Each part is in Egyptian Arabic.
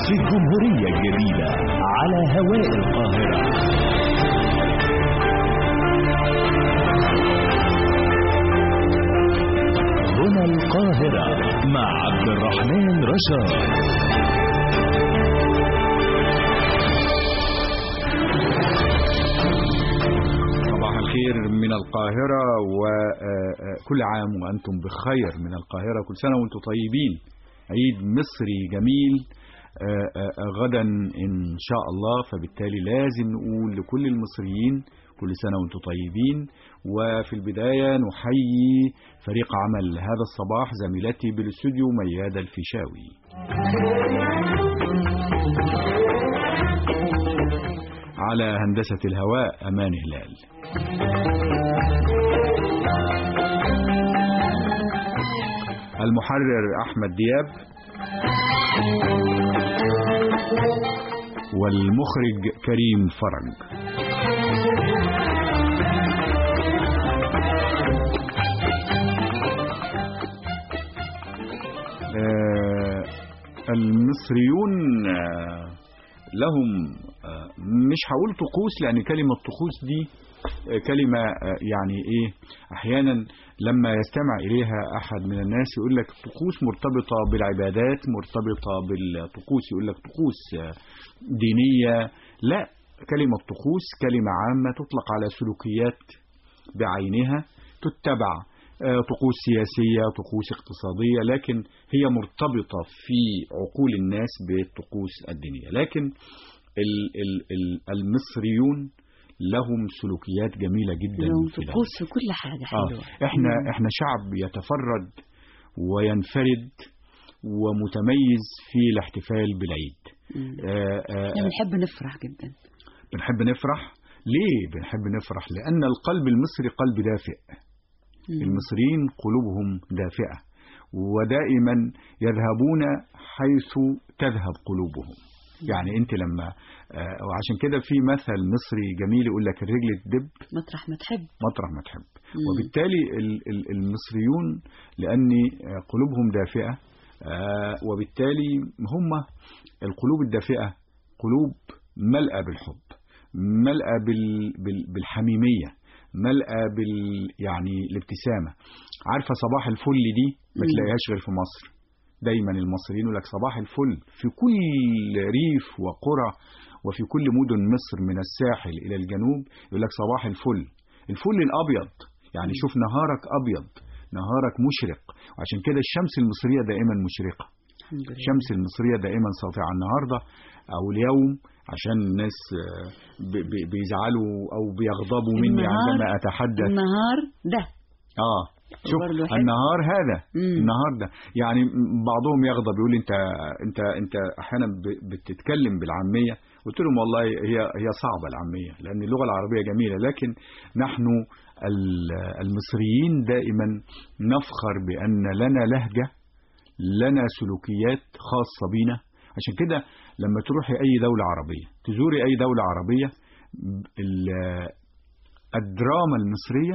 في الجمهورية الجديدة على هواء القاهرة هنا القاهرة مع عبد الرحمن رشاد صباح الخير من القاهرة وكل عام وأنتم بخير من القاهرة كل سنة وأنتم طيبين عيد مصري جميل آه، آه، غدا إن شاء الله فبالتالي لازم نقول لكل المصريين كل سنة وأنتم طيبين وفي البداية نحيي فريق عمل هذا الصباح زميلتي بالاستوديو ميادة الفيشاوي على هندسة الهواء أمان هلال المحرر أحمد دياب والمخرج كريم فرج آه، المصريون آه، لهم آه، مش هقول طقوس لأن كلمة طقوس دي آه، كلمة آه، يعني إيه أحيانا لما يستمع إليها أحد من الناس يقول لك طقوس مرتبطة بالعبادات مرتبطة بالطقوس يقول لك طقوس آه، دينية لا كلمة طقوس كلمة عامة تطلق على سلوكيات بعينها تتبع آه، طقوس سياسية طقوس اقتصادية لكن هي مرتبطة في عقول الناس بالطقوس الدينية لكن ال ال ال المصريون لهم سلوكيات جميلة جدا لهم في العالم. طقوس في كل حاجة حلوة آه. احنا احنا شعب يتفرد وينفرد ومتميز في الاحتفال بالعيد مم. آه، آه، احنا بنحب نفرح جدا بنحب نفرح ليه بنحب نفرح لأن القلب المصري قلب دافئ مم. المصريين قلوبهم دافئة ودائما يذهبون حيث تذهب قلوبهم يعني انت لما آه، وعشان كده في مثل مصري جميل يقول لك الرجل تدب مطرح ما تحب مطرح ما تحب مم. وبالتالي ال- ال- المصريون لأن آه، قلوبهم دافئة آه، وبالتالي هم القلوب الدافئة قلوب ملأى بالحب ملأى بال- بال- بالحميمية ملأى بال يعني الابتسامة عارفة صباح الفل دي ما مم. تلاقيهاش غير في مصر دايما المصريين يقول لك صباح الفل في كل ريف وقرى وفي كل مدن مصر من الساحل إلى الجنوب يقول لك صباح الفل الفل الأبيض يعني شوف نهارك أبيض نهارك مشرق وعشان كده الشمس المصرية دائما مشرقة الحمد لله الشمس المصرية دائما ساطعة النهاردة أو اليوم عشان الناس آه، ب- ب- بيزعلوا أو بيغضبوا مني النهار- عندما أتحدث النهار ده اه شوف وبرضه حلو. النهار هذا مم. النهار ده يعني بعضهم يغضب يقول لي انت انت انت احيانا ب- بتتكلم بالعاميه قلت لهم والله هي هي صعبه العاميه لان اللغه العربيه جميله لكن نحن ال- المصريين دائما نفخر بان لنا لهجه لنا سلوكيات خاصه بينا عشان كده لما تروحي اي دوله عربيه تزوري اي دوله عربيه ال- الدراما المصريه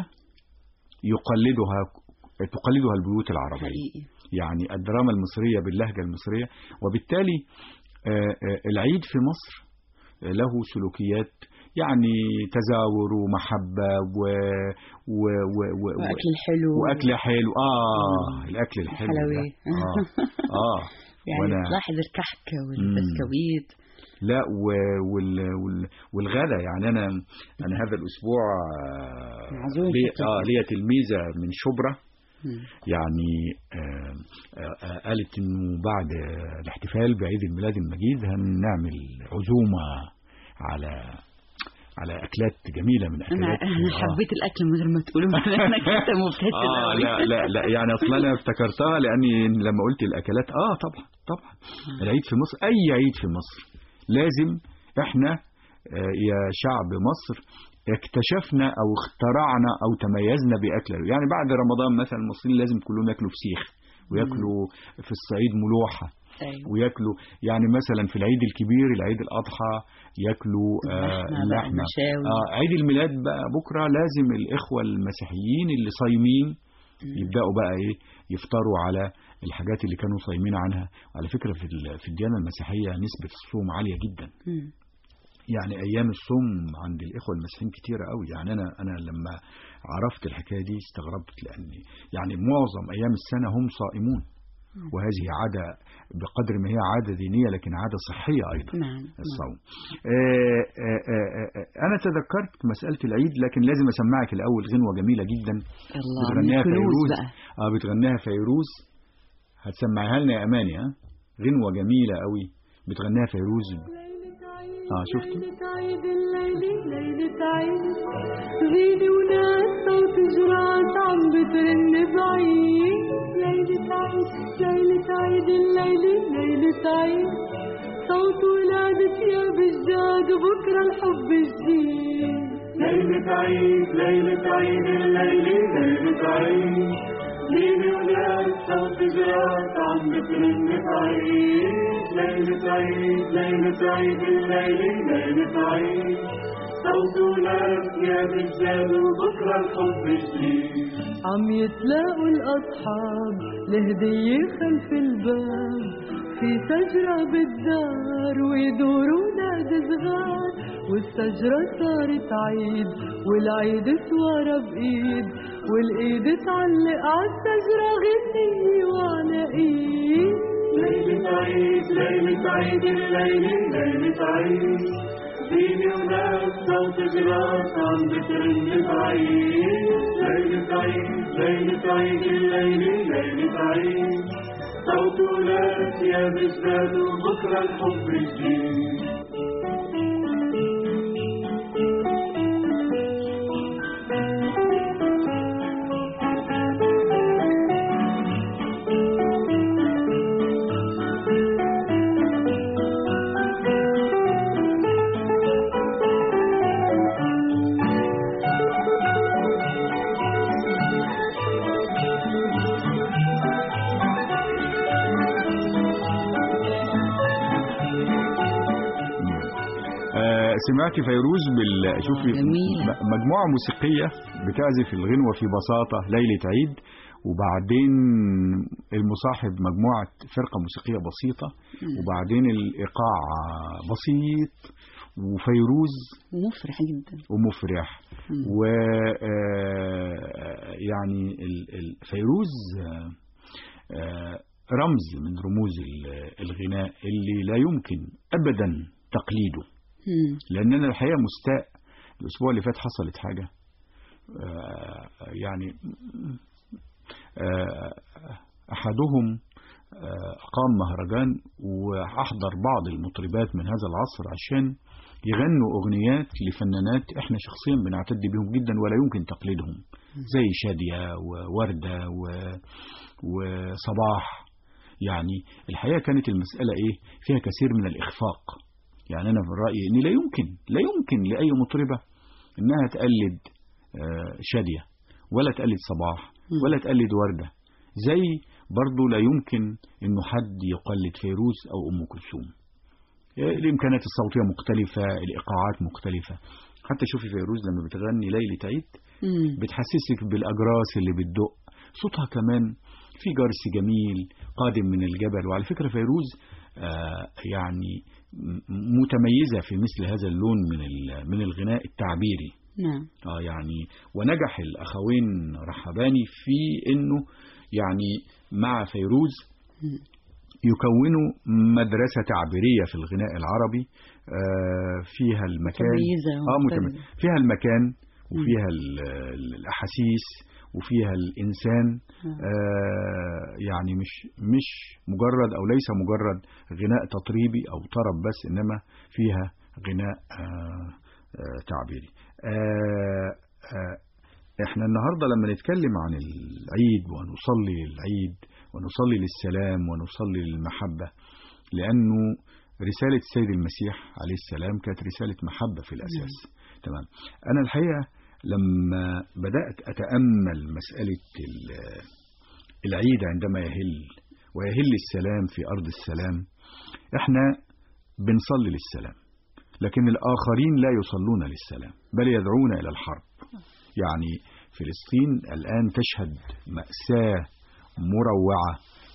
يقلدها تقلدها البيوت العربية حقيقي يعني الدراما المصرية باللهجة المصرية وبالتالي آه، آه، العيد في مصر آه، له سلوكيات يعني تزاور ومحبة و... و... و... و... واكل حلو وأكل حلو آه مم. الأكل الحلو ده. حلويات. آه آه يعني وأنا تلاحظ الكحك والبسكويت لا و... وال... وال... والغدا يعني أنا أنا هذا الأسبوع آه، معزوم لي... في آه ليا تلميذة من شبرا مم. يعني آه، آه، آه، قالت انه بعد آه، الاحتفال بعيد الميلاد المجيد هنعمل عزومه على على اكلات جميله من انا اكلات انا آه. حبيت الاكل من غير ما تقولوا انا كنت مبتسم اه أوي. لا لا لا يعني اصلا انا افتكرتها لاني لما قلت الاكلات اه طبعا طبعا العيد في مصر اي عيد في مصر لازم احنا آه، يا شعب مصر اكتشفنا او اخترعنا او تميزنا باكله يعني بعد رمضان مثلا المصريين لازم كلهم ياكلوا فسيخ وياكلوا في الصعيد ملوحه أيوة. وياكلوا يعني مثلا في العيد الكبير العيد الاضحى ياكلوا آه اللحمة بقى، اللحمه المشاوي. آه عيد الميلاد بقى بكره لازم الاخوه المسيحيين اللي صايمين مم. يبداوا بقى ايه يفطروا على الحاجات اللي كانوا صايمين عنها وعلى فكرة في ال- في الديانة المسيحية نسبة الصوم عالية جدا مم. يعني ايام الصوم عند الاخوه المسيحيين كتيره قوي يعني انا انا لما عرفت الحكايه دي استغربت لان يعني معظم ايام السنه هم صائمون وهذه عاده بقدر ما هي عاده دينيه لكن عاده صحيه ايضا نعم نعم. الصوم آه، آه، آه، آه، انا تذكرت مساله العيد لكن لازم اسمعك الاول غنوه جميله جدا الله بتغنيها من كنوز فيروز بقى اه بتغنيها فيروز هتسمعها لنا يا اماني ها غنوه جميله قوي بتغنيها فيروز اه شفتي ليلة عيد الليلة ليلة عيد غيدي وناس صوت جرات عم بترن بعيد ليلة عيد ليلة عيد الليلة ليلة عيد صوت ولاد ثياب جداد وبكرة الحب جديد ليلة عيد ليلة عيد الليلة ليلة عيد ليلة ولاد صوت جرات عم بترن بعيد ليلة عيد ليلة عيد الليلة ليلة عيد صوت ولاد يا رجال وبكرة الحب جديد عم يتلاقوا الأصحاب لهدية خلف الباب في شجرة بالدار ويدوروا ولاد صغار والشجرة صارت عيد والعيد سوارة بإيد والإيد تعلق عالشجرة غنية وعلى إيد ليلة عيد ليلة عيد الليلة ليلة عيد فيني وناس صوت جراس عم بترن بعيد ليلة عيد ليلة عيد الليلة ليلة عيد صوت ولاد يا بجداد وبكرة الحب جديد آه، سمعتي فيروز بال شوفي جميلة. م- مجموعة موسيقية بتعزف الغنوة في بساطة ليلة عيد وبعدين المصاحب مجموعة فرقة موسيقية بسيطة وبعدين الإيقاع بسيط وفيروز ومفرح جدا ومفرح مم. و آه، يعني ال- ال- فيروز آه، آه، رمز من رموز ال- الغناء اللي لا يمكن أبدا تقليده مم. لان انا الحقيقه مستاء الاسبوع اللي فات حصلت حاجه آه، يعني آه، احدهم آه، اقام مهرجان واحضر بعض المطربات من هذا العصر عشان يغنوا اغنيات لفنانات احنا شخصيا بنعتد بهم جدا ولا يمكن تقليدهم زي شاديه وورده و- وصباح يعني الحقيقه كانت المساله ايه فيها كثير من الاخفاق يعني أنا في رأيي إن لا يمكن لا يمكن لأي مطربة إنها تقلد آه، شادية ولا تقلد صباح ولا تقلد وردة زي برضو لا يمكن إنه حد يقلد فيروز أو أم كلثوم آه، الإمكانات الصوتية مختلفة الإيقاعات مختلفة حتى شوفي فيروز لما بتغني ليلة عيد مم. بتحسسك بالأجراس اللي بتدق صوتها كمان في جرس جميل قادم من الجبل وعلى فكرة فيروز آه يعني م- متميزة في مثل هذا اللون من ال- من الغناء التعبيري نعم آه يعني ونجح الأخوين رحباني في إنه يعني مع فيروز مم. يكونوا مدرسة تعبيرية في الغناء العربي آه، فيها المكان متميزة اه ومختلفة. متميزة فيها المكان وفيها ال- ال- الأحاسيس وفيها الإنسان آه، يعني مش مش مجرد أو ليس مجرد غناء تطريبي أو طرب بس إنما فيها غناء آه، آه، تعبيري آه، آه، احنا النهاردة لما نتكلم عن العيد ونصلي العيد ونصلي للسلام ونصلي للمحبة لأنه رسالة السيد المسيح عليه السلام كانت رسالة محبة في الأساس تمام أنا الحقيقة لما بدأت أتأمل مسألة ال- العيد عندما يهل ويهل السلام في أرض السلام احنا بنصلي للسلام لكن الآخرين لا يصلون للسلام بل يدعون إلى الحرب يعني فلسطين الآن تشهد مأساة مروعة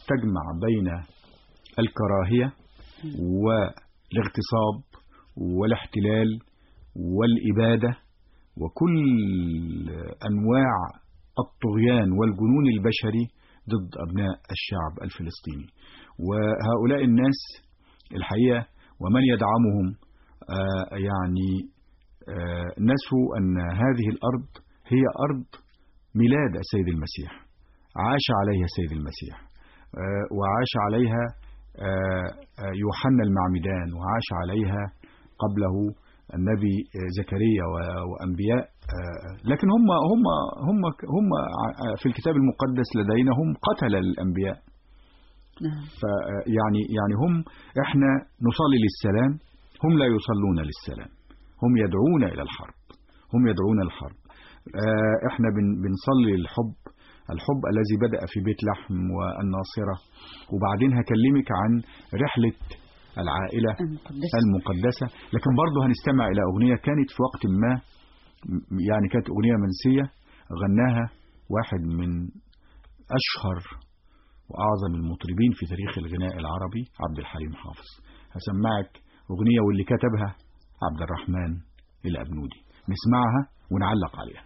تجمع بين الكراهية والاغتصاب والاحتلال والإبادة وكل أنواع الطغيان والجنون البشري ضد أبناء الشعب الفلسطيني وهؤلاء الناس الحقيقة ومن يدعمهم آه، يعني آه، نسوا أن هذه الأرض هي أرض ميلاد السيد المسيح عاش عليها السيد المسيح آه، وعاش عليها آه، آه، يوحنا المعمدان وعاش عليها قبله النبي آه، زكريا و- وأنبياء آه، لكن هم هم هم هم ع- في الكتاب المقدس لدينا هم قتل الأنبياء نعم فيعني يعني هم احنا نصلي للسلام هم لا يصلون للسلام هم يدعون الى الحرب هم يدعون الحرب آه، احنا بن- بنصلي للحب الحب الذي بدأ في بيت لحم والناصرة وبعدين هكلمك عن رحلة العائلة المقدسة المقدسة لكن برضه هنستمع إلى أغنية كانت في وقت ما م- يعني كانت أغنية منسية غناها واحد من أشهر وأعظم المطربين في تاريخ الغناء العربي عبد الحليم حافظ هسمعك أغنية واللي كتبها عبد الرحمن الأبنودي نسمعها ونعلق عليها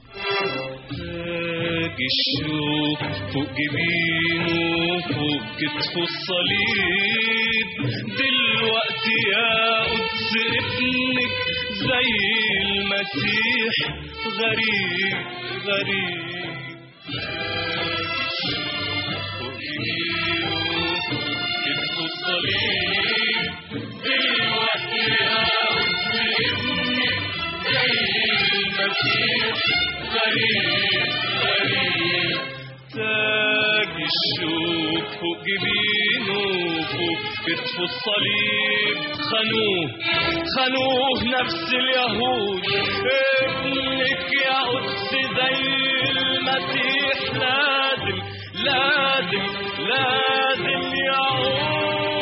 تاج الشوق فوق جبينه فوق كتفه الصليب دلوقتي يا قدس ابنك زي المسيح غريب غريب تاج الشوق فوق جبينه فوق كتفه الصليب دلوقتي يا قدس ابنك زي المسيح غريب غريب تاج الشوك فوق جبينه فوق كتفه الصليب خانوه خانوه نفس اليهود ابنك يا قدس زي المسيح لازم لازم لازم يعود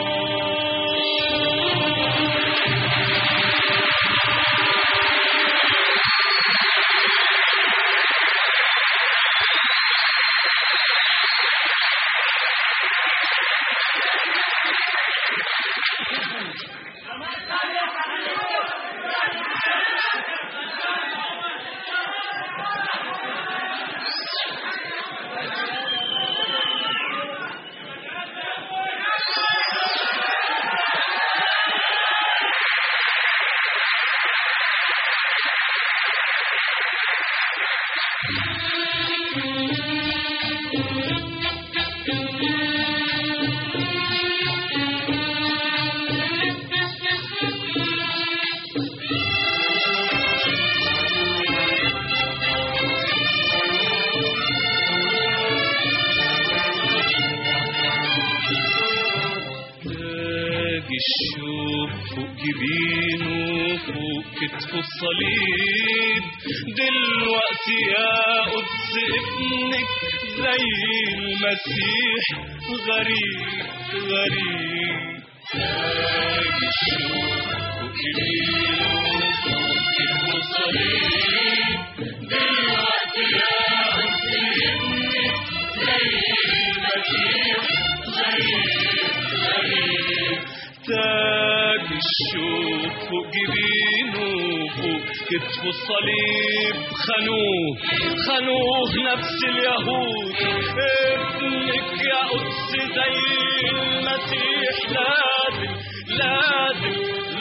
تاج الشوق فوق جبينه فوق كتفه الصليب دلوقتي يا قدس ابنك زي المسيح غريب غريب تاج الشوق فوق جبينه فوق كتفه الصليب دلوقتي يا قدس ابنك زي المسيح غريب غريب تاج الشوك فوق جبينه فوق كتفه الصليب خانوه خانوه نفس اليهود ابنك يا قدس زي المسيح لازم لازم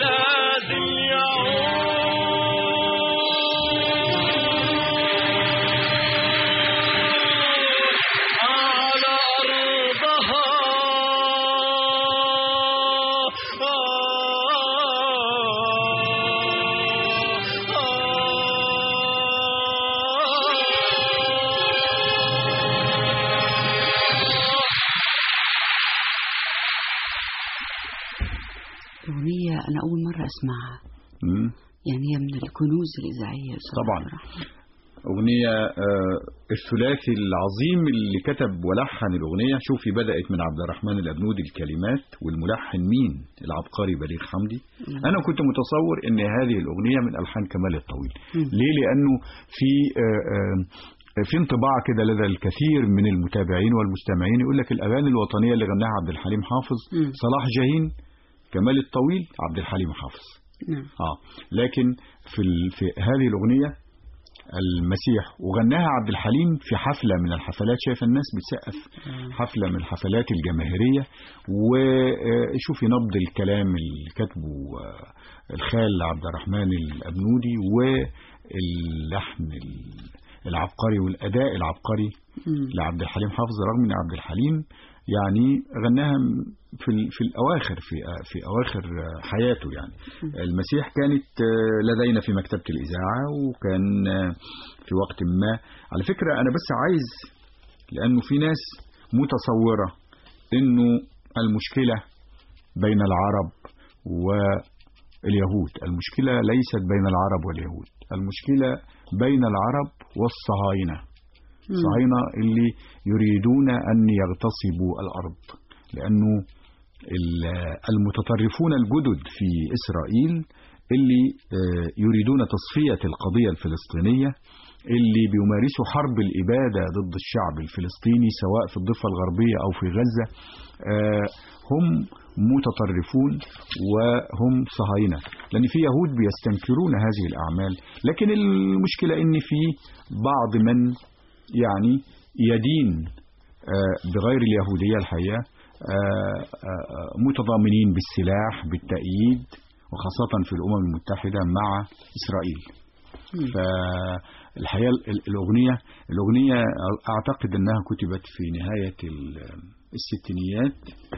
لازم يعود على أرضها أغنية أنا أول مرة أسمعها مم. يعني هي من الكنوز الإذاعية يا أستاذ طبعاً. عبد الرحمن. أغنية آه، الثلاثي العظيم اللي كتب ولحن الأغنية شوفي بدأت من عبد الرحمن الأبنودي الكلمات والملحن مين العبقري بليغ حمدي نعم. أنا كنت متصور أن هذه الأغنية من ألحان كمال الطويل مم. ليه لأنه في آه، آه، في انطباع كده لدى الكثير من المتابعين والمستمعين يقول لك الأغاني الوطنية اللي غناها عبد الحليم حافظ مم. صلاح جاهين كمال الطويل عبد الحليم حافظ نعم اه لكن في ال... في هذه الأغنية المسيح وغناها عبد الحليم في حفلة من الحفلات شايف الناس بتسقف حفلة من الحفلات الجماهيرية وشوفي نبض الكلام اللي كاتبه آه، الخال عبد الرحمن الأبنودي واللحن ال- العبقري والأداء العبقري مم. لعبد الحليم حافظ رغم ان عبد الحليم يعني غناها في ال- في الاواخر في في اواخر حياته يعني المسيح كانت لدينا في مكتبه الاذاعه وكان في وقت ما على فكره انا بس عايز لانه في ناس متصوره انه المشكله بين العرب واليهود المشكله ليست بين العرب واليهود المشكله بين العرب والصهاينه الصهاينة اللي يريدون أن يغتصبوا الأرض لأنه ال- المتطرفون الجدد في إسرائيل اللي آه، يريدون تصفية القضية الفلسطينية اللي بيمارسوا حرب الإبادة ضد الشعب الفلسطيني سواء في الضفة الغربية أو في غزة آه، هم متطرفون وهم صهاينة لأن في يهود بيستنكرون هذه الأعمال لكن المشكلة إن في بعض من يعني يدين آه، بغير اليهودية الحقيقة آه، آه، متضامنين بالسلاح بالتأييد وخاصة في الأمم المتحدة مع إسرائيل فالحقيقة ال- الأغنية الأغنية أعتقد أنها كتبت في نهاية ال- الستينيات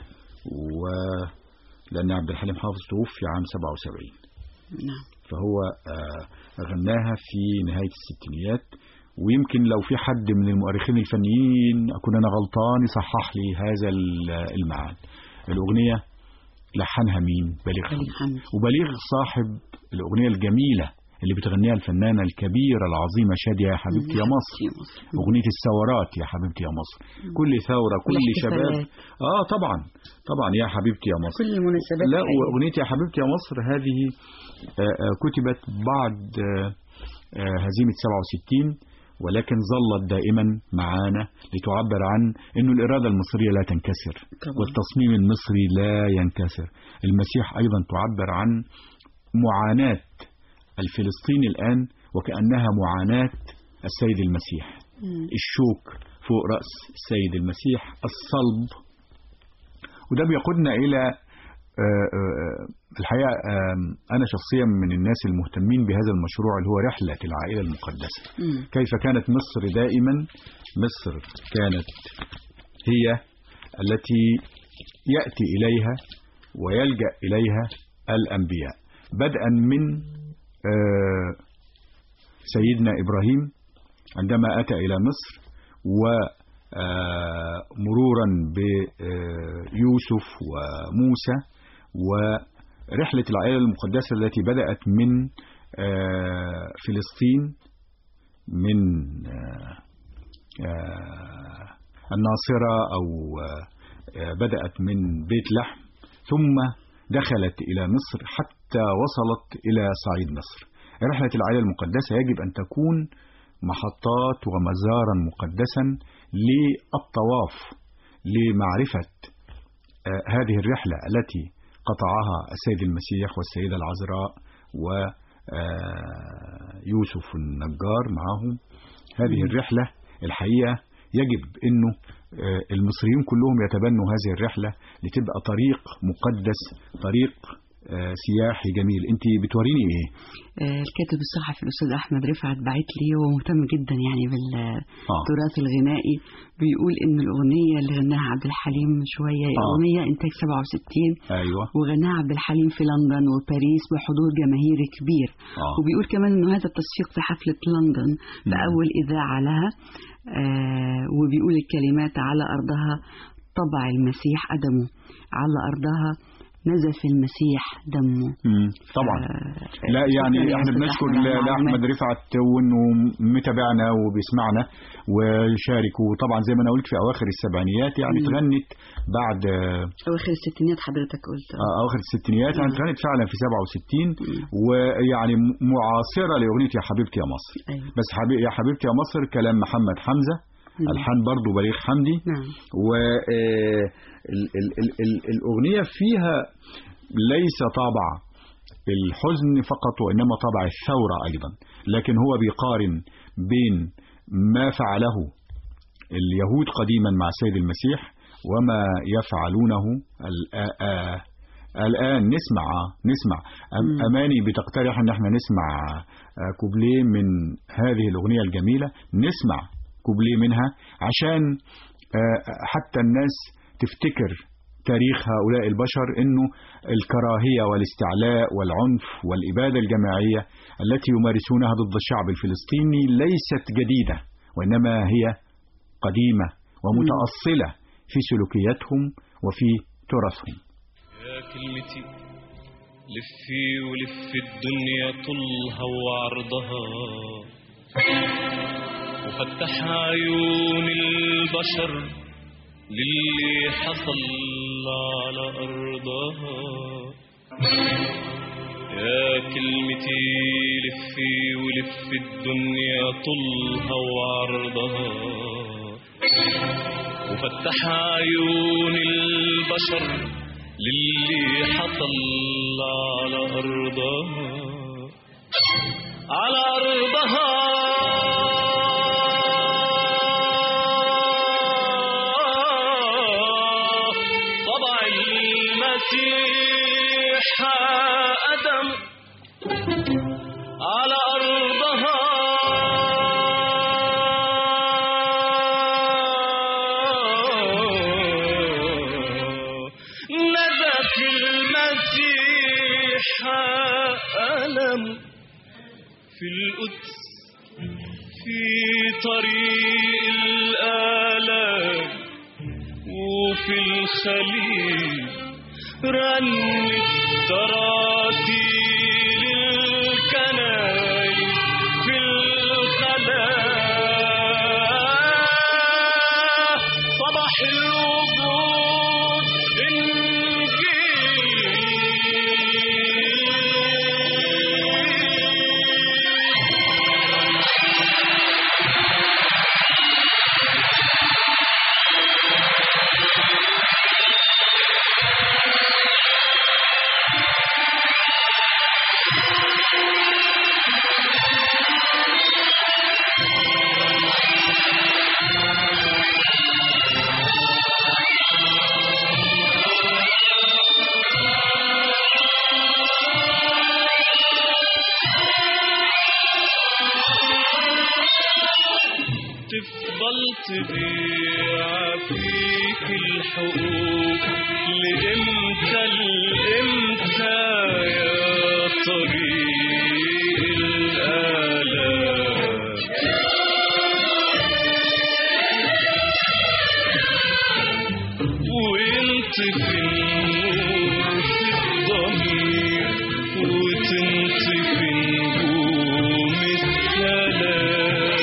ولأن عبد الحليم حافظ توفي عام 77 نعم فهو آه، غناها في نهاية الستينيات ويمكن لو في حد من المؤرخين الفنيين أكون أنا غلطان يصحح لي هذا ال- الميعاد الأغنية لحنها مين بليغ بليغ حمدي حمدي. وبليغ صاحب الأغنية الجميلة اللي بتغنيها الفنانة الكبيرة العظيمة شادية يا حبيبتي يا مصر يا مصر أغنية الثورات يا حبيبتي يا مصر كل ثورة كل شباب والاحتفالات. آه طبعا طبعا يا حبيبتي يا مصر كل المناسبات لا الحقيقة. وأغنية يا حبيبتي يا مصر هذه آه، آه، كتبت بعد آه، آه، هزيمة 67 ولكن ظلت دائما معانا لتعبر عن أن الإرادة المصرية لا تنكسر طبعا. والتصميم المصري لا ينكسر المسيح أيضا تعبر عن معاناة الفلسطيني الآن وكأنها معاناة السيد المسيح مم. الشوك فوق رأس السيد المسيح الصلب وده بيقودنا إلى آه، آه، الحقيقة آم، أنا شخصيا من الناس المهتمين بهذا المشروع اللي هو رحلة العائلة المقدسة مم. كيف كانت مصر دائما مصر كانت هي التي يأتي إليها ويلجأ إليها الأنبياء بدءا من آه، سيدنا إبراهيم عندما أتى إلى مصر ومرورا بيوسف وموسى ورحلة العائلة المقدسة التي بدأت من آه، فلسطين من آه، آه، الناصرة أو آه، بدأت من بيت لحم ثم دخلت إلى مصر حتى وصلت إلى صعيد مصر رحلة العائلة المقدسة يجب أن تكون محطات ومزارا مقدسا للطواف لمعرفة آه، هذه الرحلة التي قطعها السيد المسيح والسيدة العذراء ويوسف النجار معهم هذه الرحلة الحقيقة يجب أنه آه، المصريين كلهم يتبنوا هذه الرحلة لتبقى طريق مقدس طريق آه، سياحي جميل انت بتوريني ايه آه، الكاتب الصحفي الأستاذ أحمد رفعت بعت لي وهو مهتم جدا يعني بالتراث الغنائي بيقول إن الأغنية اللي غناها عبد الحليم من شوية آه. أغنية إنتاج 67 ايوه وغناها عبد الحليم في لندن وباريس بحضور جماهيري كبير آه. وبيقول كمان إنه هذا التصفيق في حفلة لندن في مم. أول إذاعة لها آه وبيقول الكلمات على أرضها طبع المسيح أدمه على أرضها نزف المسيح دمه مم. طبعا آه، لا شكراً يعني يا احنا أستاذ بنشكر أحمد على ل- المعلومات. لاحمد رفعت وانه متابعنا وبيسمعنا وشارك وطبعا زي ما انا قلت في اواخر السبعينيات يعني مم. اتغنت بعد آه، أواخر الستينات حضرتك قلت آه، اواخر الستينيات يعني اتغنت فعلا في 67 ويعني م- معاصره لاغنيه يا حبيبتي يا مصر أيوة. بس حبيب يا حبيبتي يا مصر كلام محمد حمزه مم. الحان برضو بليغ حمدي نعم و آه، ال- ال- ال- ال- الأغنية فيها ليس طابع الحزن فقط وإنما طابع الثورة أيضا لكن هو بيقارن بين ما فعله اليهود قديما مع السيد المسيح وما يفعلونه الآ- آ- الآن نسمع نسمع أم- مم. أماني بتقترح أن احنا نسمع آه، كوبليه من هذه الأغنية الجميلة نسمع كوبليه منها عشان آه، حتى الناس تفتكر تاريخ هؤلاء البشر انه الكراهيه والاستعلاء والعنف والاباده الجماعيه التي يمارسونها ضد الشعب الفلسطيني ليست جديده وانما هي قديمه ومتاصله في سلوكياتهم وفي تراثهم. يا كلمتي لفي ولف الدنيا طولها وعرضها وفتح عيون البشر للي حصل على أرضها يا كلمتي لفي ولف الدنيا طولها وعرضها وفتح عيون البشر للي حصل على أرضها على أرضها طبع المسيح أدم على أرضها نزف المسيح ألم في القدس في طريق الآلام وفي الخليل رنت تراتيل الكنايس في الخلاء صباح الوجود إنجيل تفضل تبيع فيك الحقوق لإمتى لإمتى يا طريق الآلام وانت في النور في الضمير وتنت في نجوم السلام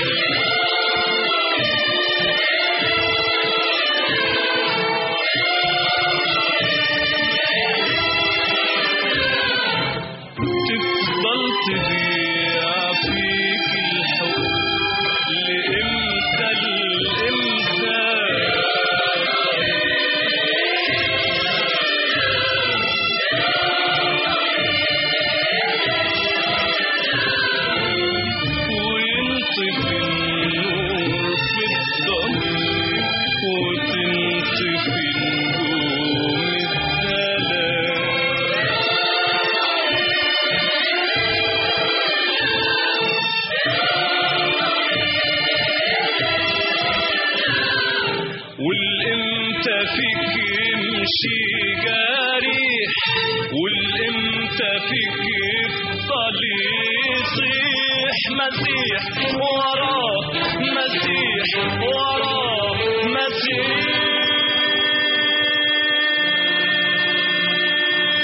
تفضل تبيع فيك الحب لإمتى لإمتى وانت في النور في الضمير وتنت في نجوم السلام والامتى فيك يمشي جارح والامتى فيك يفضل يصيح مسيح وراه مسيح وراه مسيح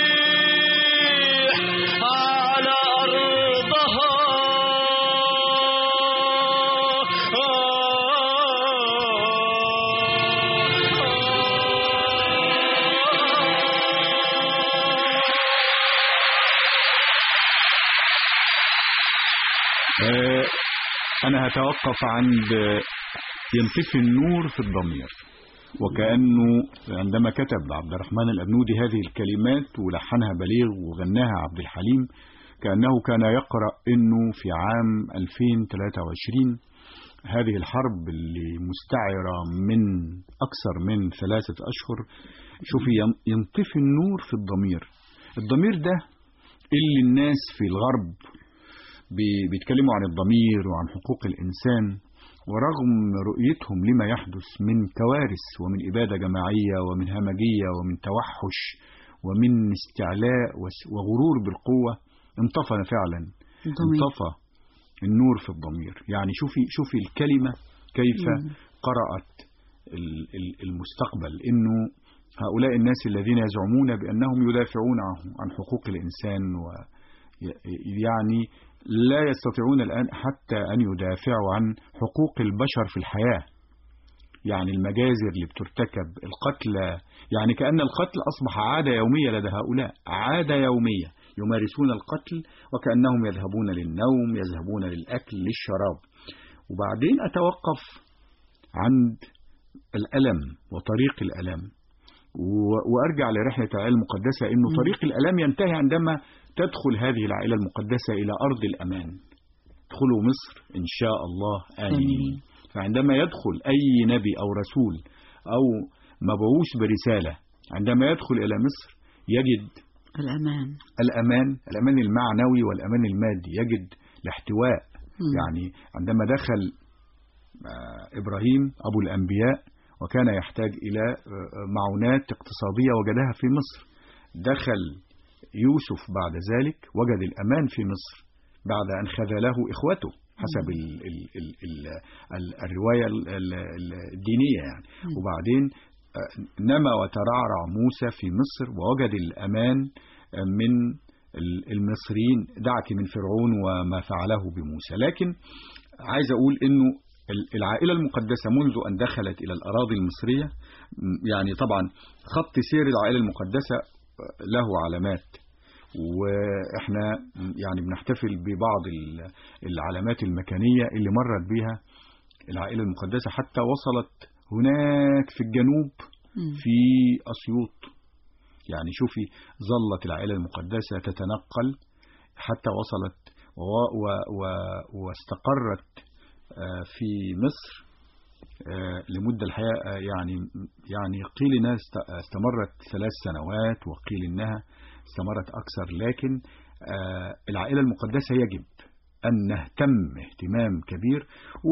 أنا هتوقف عند ينطفي النور في الضمير وكأنه عندما كتب عبد الرحمن الأبنودي هذه الكلمات ولحنها بليغ وغناها عبد الحليم كأنه كان يقرأ أنه في عام 2023 هذه الحرب اللي مستعرة من أكثر من ثلاثة أشهر شوفي ينطفي النور في الضمير الضمير ده اللي الناس في الغرب بيتكلموا عن الضمير وعن حقوق الإنسان ورغم رؤيتهم لما يحدث من كوارث ومن إبادة جماعية ومن همجية ومن توحش ومن استعلاء وغرور بالقوة انطفى فعلا انطفى النور في الضمير يعني شوفي شوفي الكلمة كيف قرأت المستقبل إنه هؤلاء الناس الذين يزعمون بأنهم يدافعون عن حقوق الإنسان ويعني لا يستطيعون الآن حتى أن يدافعوا عن حقوق البشر في الحياة يعني المجازر اللي بترتكب القتل يعني كأن القتل أصبح عادة يومية لدى هؤلاء عادة يومية يمارسون القتل وكأنهم يذهبون للنوم يذهبون للأكل للشراب وبعدين أتوقف عند الألم وطريق الألم وأرجع لرحلة العائلة المقدسة أنه طريق الألم ينتهي عندما تدخل هذه العائلة المقدسة إلى أرض الأمان ادخلوا مصر إن شاء الله آمنين فعندما يدخل أي نبي أو رسول أو مبعوث برسالة عندما يدخل إلى مصر يجد الأمان الأمان الأمان المعنوي والأمان المادي يجد الاحتواء مم. يعني عندما دخل إبراهيم أبو الأنبياء وكان يحتاج إلى معونات اقتصادية وجدها في مصر دخل يوسف بعد ذلك وجد الأمان في مصر بعد أن خذله إخوته حسب ال ال ال ال ال الرواية ال ال الدينية يعني وبعدين نما وترعرع موسى في مصر ووجد الأمان من المصريين دعك من فرعون وما فعله بموسى لكن عايز أقول أنه العائلة المقدسة منذ أن دخلت إلى الأراضي المصرية يعني طبعا خط سير العائلة المقدسة له علامات وإحنا يعني بنحتفل ببعض العلامات المكانية اللي مرت بها العائلة المقدسة حتى وصلت هناك في الجنوب في أسيوط يعني شوفي ظلت العائلة المقدسة تتنقل حتى وصلت و و و واستقرت في مصر لمدة الحقيقة يعني يعني قيل انها استمرت ثلاث سنوات وقيل انها استمرت اكثر لكن العائلة المقدسة يجب أن نهتم اهتمام كبير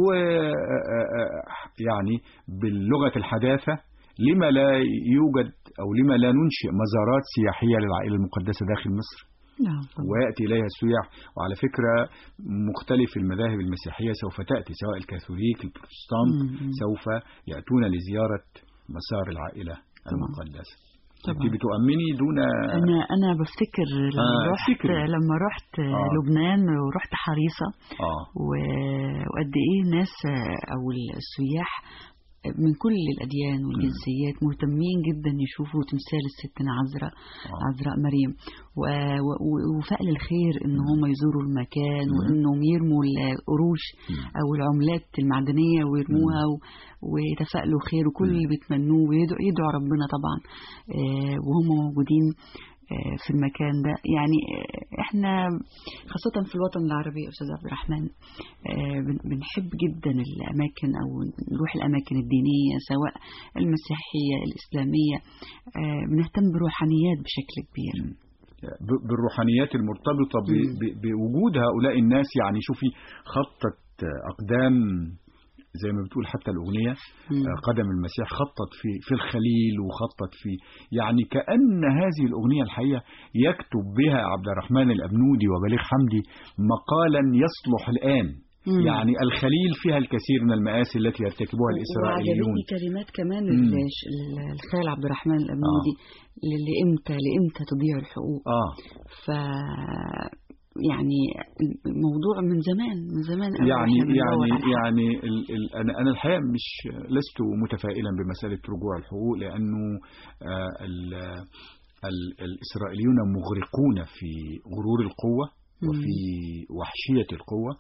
ويعني باللغة الحداثة لما لا يوجد أو لما لا ننشئ مزارات سياحية للعائلة المقدسة داخل مصر نعم ويأتي إليها السياح وعلى فكرة مختلف المذاهب المسيحية سوف تأتي سواء الكاثوليك البروتستانت سوف يأتون لزيارة مسار العائلة المقدسة انت بتؤمني دون انا انا بفتكر لما آه رحت فكري. لما رحت آه. لبنان ورحت حريصه اه و- وقد ايه ناس او السياح من كل الاديان والجنسيات مهتمين جدا يشوفوا تمثال الستنا عذراء آه. عذراء مريم و- و- وفعل الخير ان هم يزوروا المكان مم. وانهم يرموا القروش مم. او العملات المعدنيه ويرموها و- ويتفائلوا خير وكل اللي بيتمنوه ويدعوا يدعوا ربنا طبعا آه، وهم موجودين آه، في المكان ده يعني آه، احنا خاصة في الوطن العربي يا أستاذ عبد الرحمن آه، بن- بنحب جدا الأماكن أو نروح الأماكن الدينية سواء المسيحية الإسلامية آه، بنهتم بروحانيات بشكل كبير ب- بالروحانيات المرتبطة ب- مم. ب- بوجود هؤلاء الناس يعني شوفي خطت أقدام زي ما بتقول حتى الأغنية مم. آه، قدم المسيح خطت في في الخليل وخطت في يعني كأن هذه الأغنية الحقيقة يكتب بها عبد الرحمن الأبنودي وبليغ حمدي مقالا يصلح الآن مم. يعني الخليل فيها الكثير من المآسي التي يرتكبها الإسرائيليون وعجبتني كلمات كمان مم. الش- ال- الخال عبد الرحمن الأبنودي ل- لإمتى لإمتى تضيع الحقوق آه ف يعني الموضوع من زمان من زمان قوي يعني إحنا بندور يعني على الحق. يعني ال ال انا انا الحقيقه مش لست متفائلا بمساله رجوع الحقوق لانه آه ال ال الاسرائيليون مغرقون في غرور القوه وفي وحشيه القوه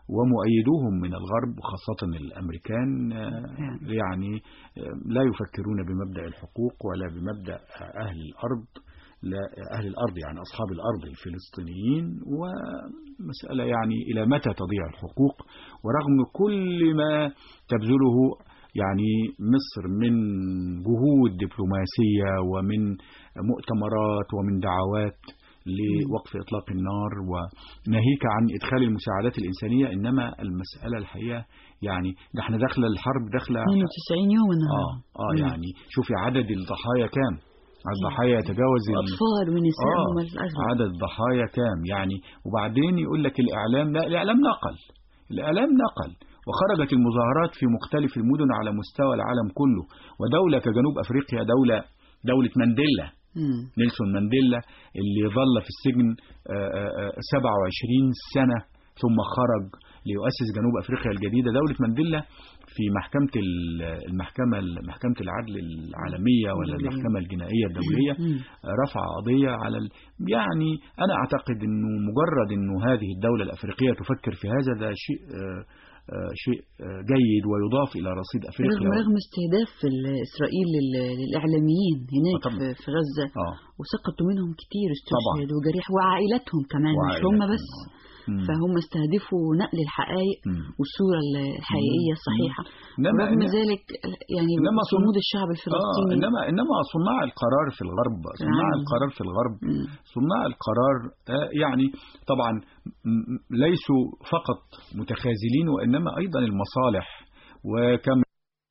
ومؤيدوهم من الغرب خاصة الأمريكان آه، نعم. يعني آه، لا يفكرون بمبدأ الحقوق ولا بمبدأ آه، أهل الأرض لا أهل الأرض يعني أصحاب الأرض الفلسطينيين ومسألة يعني إلى متى تضيع الحقوق ورغم كل ما تبذله يعني مصر من جهود دبلوماسية ومن مؤتمرات ومن دعوات لوقف إطلاق النار وناهيك عن إدخال المساعدات الإنسانية إنما المسألة الحقيقة يعني ده احنا داخلة الحرب داخلة 92 يوم آه, النهارده آه مم. يعني شوفي عدد الضحايا كام الضحايا يتجاوز ال- اطفال ونساء آه، هم الاغلب عدد الضحايا كام يعني وبعدين يقول لك الإعلام لا الإعلام نقل الإعلام نقل وخرجت المظاهرات في مختلف المدن على مستوى العالم كله ودولة كجنوب أفريقيا دولة دولة مانديلا مم. نيلسون مانديلا اللي ظل في السجن آه، آه، آه، 27 سنة ثم خرج ليؤسس جنوب أفريقيا الجديدة دولة مانديلا في محكمة ال- المحكمة محكمة العدل العالمية ولا الدولية. المحكمة الجنائية الدولية مم. رفع قضية على ال... يعني أنا أعتقد أنه مجرد أنه هذه الدولة الأفريقية تفكر في هذا ده شيء آه، آه، شيء آه، جيد ويضاف إلى رصيد رغم أفريقيا رغم استهداف ال- اسرائيل لل- للاعلاميين هناك آه، طبعاً. في في غزه آه وسقطوا منهم كتير طبعاً. استشهدوا وجريح وعائلاتهم كمان مش هم وعائلاتهم. بس مم. فهم استهدفوا نقل الحقائق مم. والصوره الحقيقيه الصحيحه إنما رغم إنما- ذلك يعني إنما صن- صمود الشعب آه الفلسطيني إنما إنما صناع القرار في الغرب صناع نعم. القرار في الغرب مم. صناع القرار آه، يعني طبعا م- م- ليسوا فقط متخاذلين وإنما أيضا المصالح وكم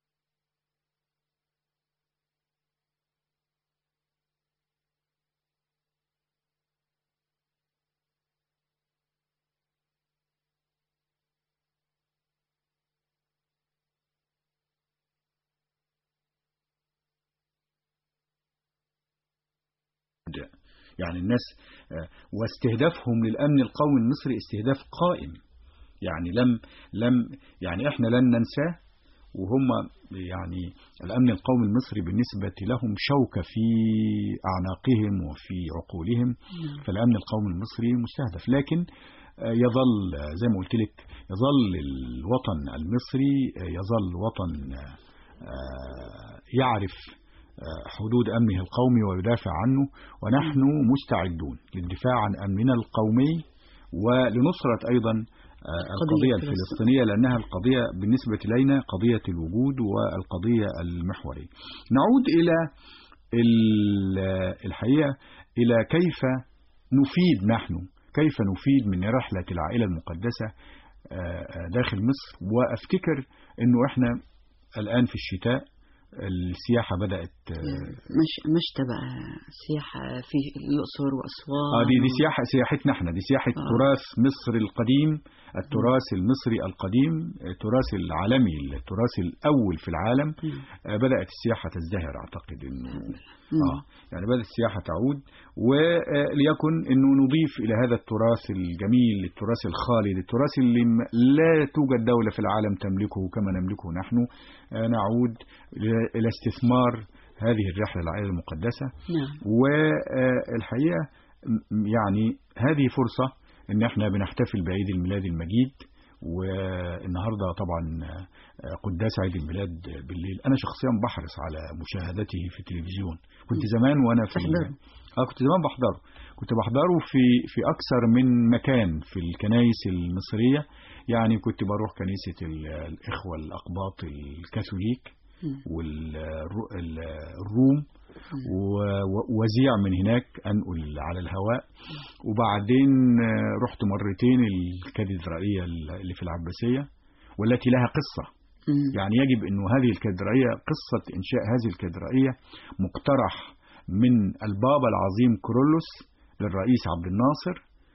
يعني الناس آه، واستهدافهم للأمن القومي المصري استهداف قائم يعني لم لم يعني احنا لن ننساه وهم يعني الأمن القومي المصري بالنسبة لهم شوكة في أعناقهم وفي عقولهم فالأمن القومي المصري مستهدف لكن آه، يظل آه، زي ما قلت لك يظل الوطن المصري آه، يظل وطن آه، آه، يعرف آه، حدود أمنه القومي ويدافع عنه ونحن مستعدون للدفاع عن أمننا القومي ولنصرة أيضا آه، القضية الفلسطينية. الفلسطينية لأنها القضية بالنسبة إلينا قضية الوجود والقضية المحورية نعود إلى ال- الحقيقة إلى كيف نفيد نحن كيف نفيد من رحلة العائلة المقدسة آه، آه، داخل مصر وأفتكر أنه إحنا الآن في الشتاء السياحة بدأت آه، مش مشتى بقى سياحة في الأقصر وأسوان اه دي دي سياحة سياحتنا احنا دي سياحة آه. تراث مصر القديم التراث المصري القديم التراث العالمي التراث الأول في العالم مم. آه، بدأت السياحة تزدهر أعتقد إنه مم. آه يعني بدأت السياحة تعود وليكن إنه نضيف إلى هذا التراث الجميل التراث الخالد التراث اللي م- لا توجد دولة في العالم تملكه كما نملكه نحن آه، نعود إلى- إلى استثمار هذه الرحلة العائلة المقدسة نعم والحقيقة م- يعني هذه فرصة ان احنا بنحتفل بعيد الميلاد المجيد والنهاردة طبعا آه، قداس عيد الميلاد بالليل انا شخصيا بحرص على مشاهدته في التلفزيون كنت زمان وانا في تحضره. اه كنت زمان بحضره كنت بحضره في في اكثر من مكان في الكنائس المصرية يعني كنت بروح كنيسة ال- الاخوة الاقباط الكاثوليك مم. والروم ووزيع من هناك انقل على الهواء وبعدين آه، رحت مرتين الكاتدرائيه اللي في العباسيه والتي لها قصه مم. يعني يجب انه هذه الكاتدرائيه قصه انشاء هذه الكاتدرائيه مقترح من البابا العظيم كرولوس للرئيس عبد الناصر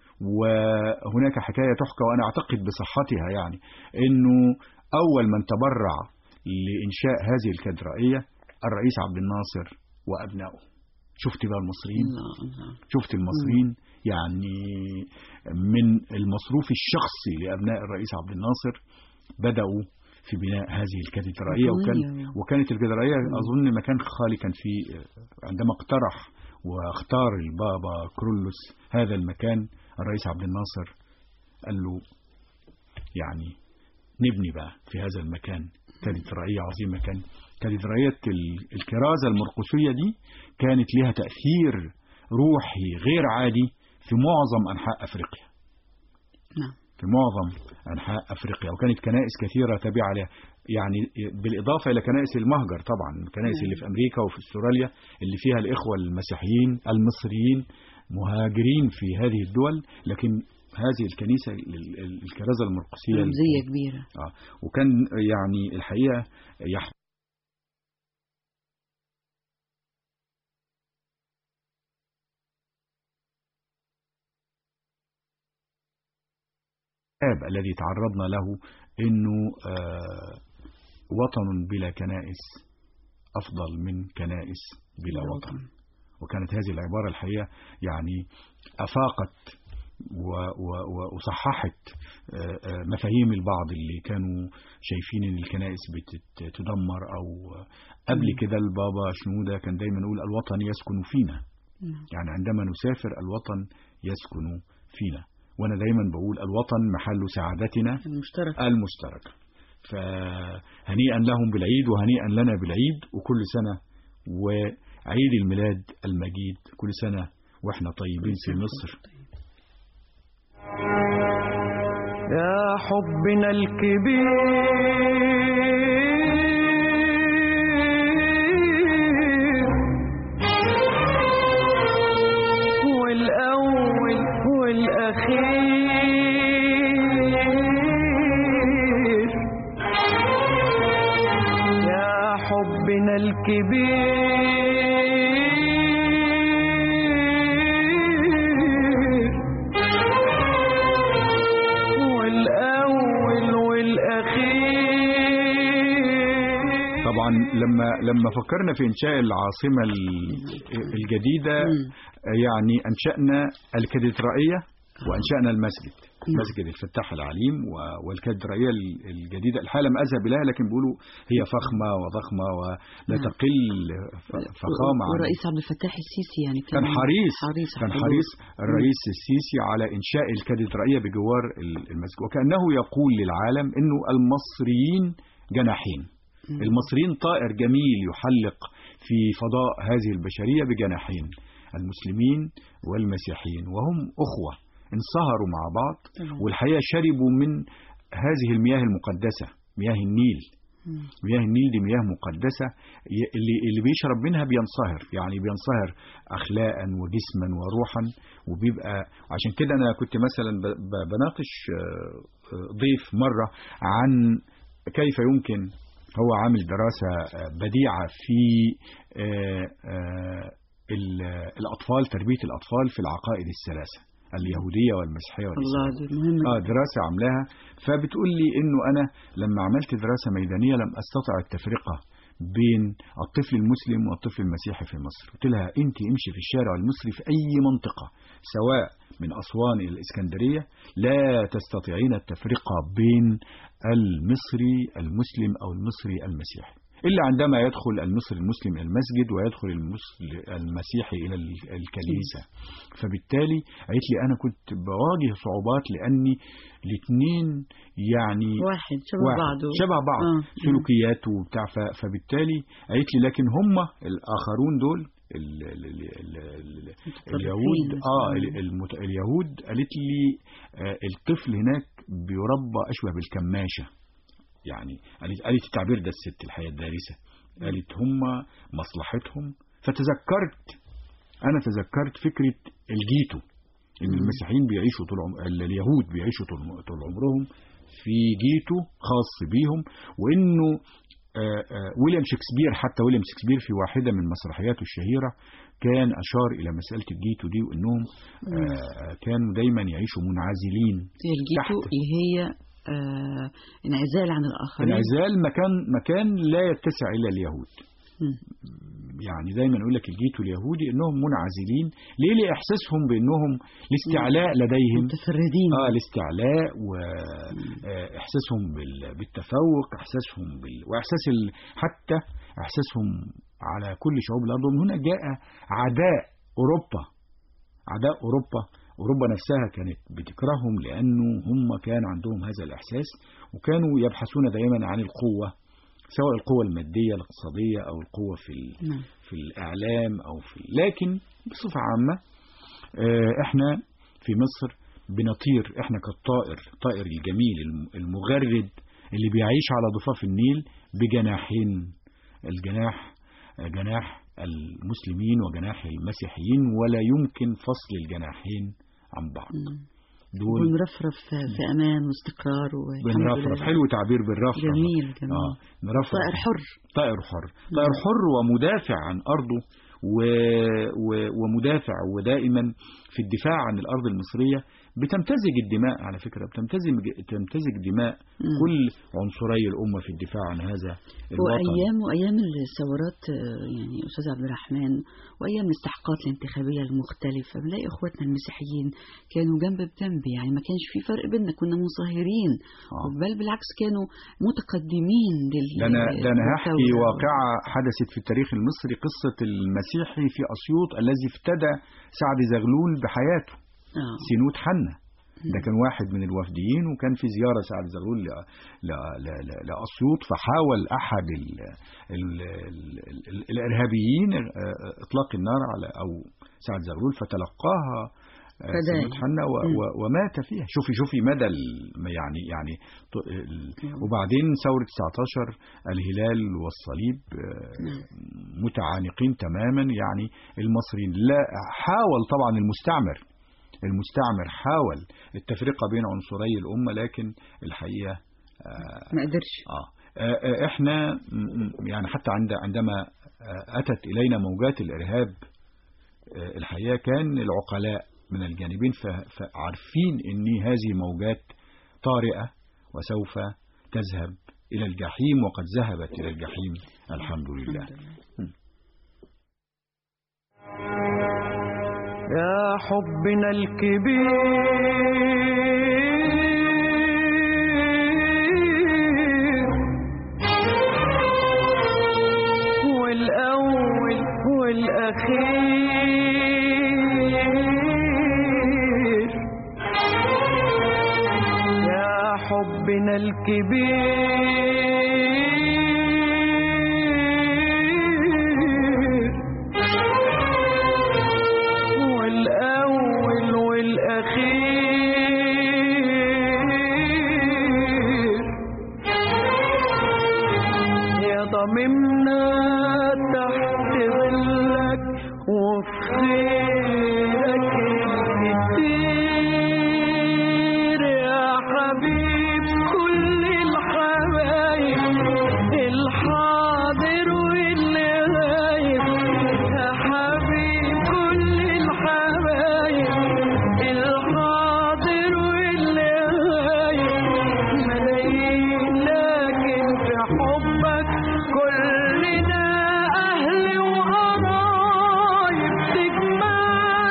وهناك حكايه تحكى وانا اعتقد بصحتها يعني انه اول من تبرع لانشاء هذه الكاتدرائيه الرئيس عبد الناصر وابنائه شفت بقى المصريين الله الله شفت المصريين يعني من المصروف الشخصي لأبناء الرئيس عبد الناصر بدأوا في بناء هذه الكاتدرائية وكان وكمان- وكانت الكاتدرائية أظن مكان خالي كان فيه عندما اقترح واختار البابا كرولوس هذا المكان الرئيس عبد الناصر قال له يعني نبني بقى في هذا المكان كاتدرائية عظيمة كان كاتدرائية ال- الكرازة المرقسية دي كانت لها تأثير روحي غير عادي في معظم أنحاء أفريقيا نعم في معظم أنحاء أفريقيا وكانت كنائس كثيرة تابعة لها يعني بالإضافة إلى كنائس المهجر طبعا الكنائس اللي في أمريكا وفي استراليا اللي فيها الإخوة المسيحيين المصريين مهاجرين في هذه الدول لكن هذه الكنيسة ال- ال- الكرازة المرقسية رمزية كبيرة آه وكان يعني الحقيقة يح العذاب الذي تعرضنا له انه آه وطن بلا كنائس افضل من كنائس بلا وطن وكانت هذه العبارة الحقيقة يعني افاقت و- و- و- وصححت آه، آه، مفاهيم البعض اللي كانوا شايفين ان الكنائس بتتدمر او قبل كده البابا شنودة كان دايما يقول الوطن يسكن فينا نعم. يعني عندما نسافر الوطن يسكن فينا وانا دايما بقول الوطن محل سعادتنا المشترك المشتركة فهنيئا لهم بالعيد وهنيئا لنا بالعيد وكل سنة وعيد الميلاد المجيد كل سنة واحنا طيبين في مصر يا حبنا الكبير والأول والأخير يا حبنا الكبير والأول والأخير طبعا لما لما فكرنا في انشاء العاصمة ال- الجديدة يعني انشأنا الكاتدرائية وانشأنا المسجد مسجد الفتاح العليم و- والكاتدرائية ال- الجديدة الحالة لم أذهب إليها لكن بيقولوا هي فخمة وضخمة ولا نعم. تقل ف- فخامة عن والرئيس عبد الفتاح السيسي يعني كان حريص حريص كان على حريص الحضور. الرئيس السيسي على إنشاء الكاتدرائية بجوار ال- المسجد وكأنه يقول للعالم إنه المصريين جناحين المصريين طائر جميل يحلق في فضاء هذه البشرية بجناحين المسلمين والمسيحيين وهم أخوة انصهروا مع بعض طبعا. والحقيقة شربوا من هذه المياه المقدسة مياه النيل مم. مياه النيل دي مياه مقدسة ي- اللي, اللي بيشرب منها بينصهر يعني بينصهر أخلاقا وجسما وروحا وبيبقى عشان كده أنا كنت مثلا ب- ب- بناقش آه، آه، ضيف مرة عن كيف يمكن هو عامل دراسة آه، بديعة في آه، آه، ال- الأطفال تربية الأطفال في العقائد الثلاثة اليهودية والمسيحية والإسلام الله دي مهمة اه دراسة عاملاها فبتقول لي انه انا لما عملت دراسة ميدانية لم استطع التفرقة بين الطفل المسلم والطفل المسيحي في مصر قلت لها انت امشي في الشارع المصري في اي منطقة سواء من اسوان الى الاسكندرية لا تستطيعين التفرقة بين المصري المسلم او المصري المسيحي إلا عندما يدخل المصري المسلم إلى المسجد ويدخل المسل- المسيحي إلى ال- الكنيسة فبالتالي قالت لي أنا كنت بواجه صعوبات لأني الاثنين يعني واحد شبه واحد بعضه شبه بعض آه. سلوكيات وبتاع ف- فبالتالي قالت لي لكن هم الآخرون دول ال ال ال ال ال اليهود اه ال- المت... اليهود قالت لي آه الطفل هناك بيربى أشبه بالكماشة يعني قالت قالت التعبير ده الست الحياة الدارسة قالت هم مصلحتهم فتذكرت أنا تذكرت فكرة الجيتو إن المسيحيين بيعيشوا طول عم... ال- اليهود بيعيشوا طول, طول عمرهم في جيتو خاص بيهم وإنه آه، آه، ويليام شكسبير حتى ويليام شكسبير في واحدة من مسرحياته الشهيرة كان أشار إلى مسألة الجيتو دي وإنهم آه، آه، كانوا دايما يعيشوا منعزلين هي الجيتو تحت. اللي هي آه انعزال عن الآخرين انعزال مكان مكان لا يتسع إلا اليهود مم. يعني دايما يقول لك الجيتو اليهودي انهم منعزلين ليه لاحساسهم بانهم الاستعلاء لديهم متفردين اه الاستعلاء واحساسهم بالتفوق احساسهم بال... واحساس ال... حتى احساسهم على كل شعوب الارض ومن هنا جاء عداء اوروبا عداء اوروبا أوروبا نفسها كانت بتكرههم لأنه هم كان عندهم هذا الإحساس وكانوا يبحثون دائما عن القوة سواء القوة المادية الاقتصادية أو القوة في ال- نعم في الإعلام أو في لكن بصفة عامة آه، إحنا في مصر بنطير إحنا كالطائر طائر الجميل الم- المغرد اللي بيعيش على ضفاف النيل بجناحين الجناح آه، جناح المسلمين وجناح المسيحيين ولا يمكن فصل الجناحين عن بعض مم. دول ونرفرف في امان واستقرار والحمد بنرفرف لله. حلو تعبير بالرفرف جميل جميل اه نرفرف طائر حر طائر حر طائر حر ومدافع عن أرضه و... و... ومدافع ودائما في الدفاع عن الأرض المصرية بتمتزج الدماء على فكرة بتمتزج تمتزج دماء مم. كل عنصري الأمة في الدفاع عن هذا الوطن وايام وايام الثورات آه، يعني استاذ عبد الرحمن وايام الاستحقاقات الانتخابيه المختلفه بنلاقي اخواتنا المسيحيين كانوا جنب بجنب يعني ما كانش في فرق بيننا كنا منصهرين آه. بل بالعكس كانوا متقدمين لل ده أنا, ده أنا هحكي للثورة. واقعة حدثت في التاريخ المصري قصة المسيحي في أسيوط الذي افتدى سعد زغلول بحياته آه. سينوت حنا ده كان واحد من الوافدين وكان في زيارة سعد زغلول ل- ل- ل- ل- لأسيوط فحاول أحد ال ال ال ال الإرهابيين آه، إطلاق النار على أو سعد زغلول فتلقاها آه، فداه. سينوت حنا و- مم. و- ومات فيها شوفي شوفي مدى ال- يعني يعني ط- ال- وبعدين ثورة 19 الهلال والصليب آه، متعانقين تماما يعني المصريين لا حاول طبعا المستعمر المستعمر حاول التفرقة بين عنصري الأمة لكن الحقيقة آه ما قدرش آه آه، آه، احنا م- م- يعني حتى عند عندما آه، أتت إلينا موجات الإرهاب آه، الحقيقة كان العقلاء من الجانبين ف- فعارفين أن هذه موجات طارئة وسوف تذهب إلى الجحيم وقد ذهبت إلى الجحيم الحمد لله يا حبنا الكبير والأول والأخير يا حبنا الكبير والأول والأخير يا ضممنا تحت ظلك وفي خيرك الكتير يا حبيب كل الحبايب الحاضر واللي غايب يا حبيب كل الحبايب الحاضر واللي غايب ملايين لكن في حبك كلنا أهل وقرايب تجمعنا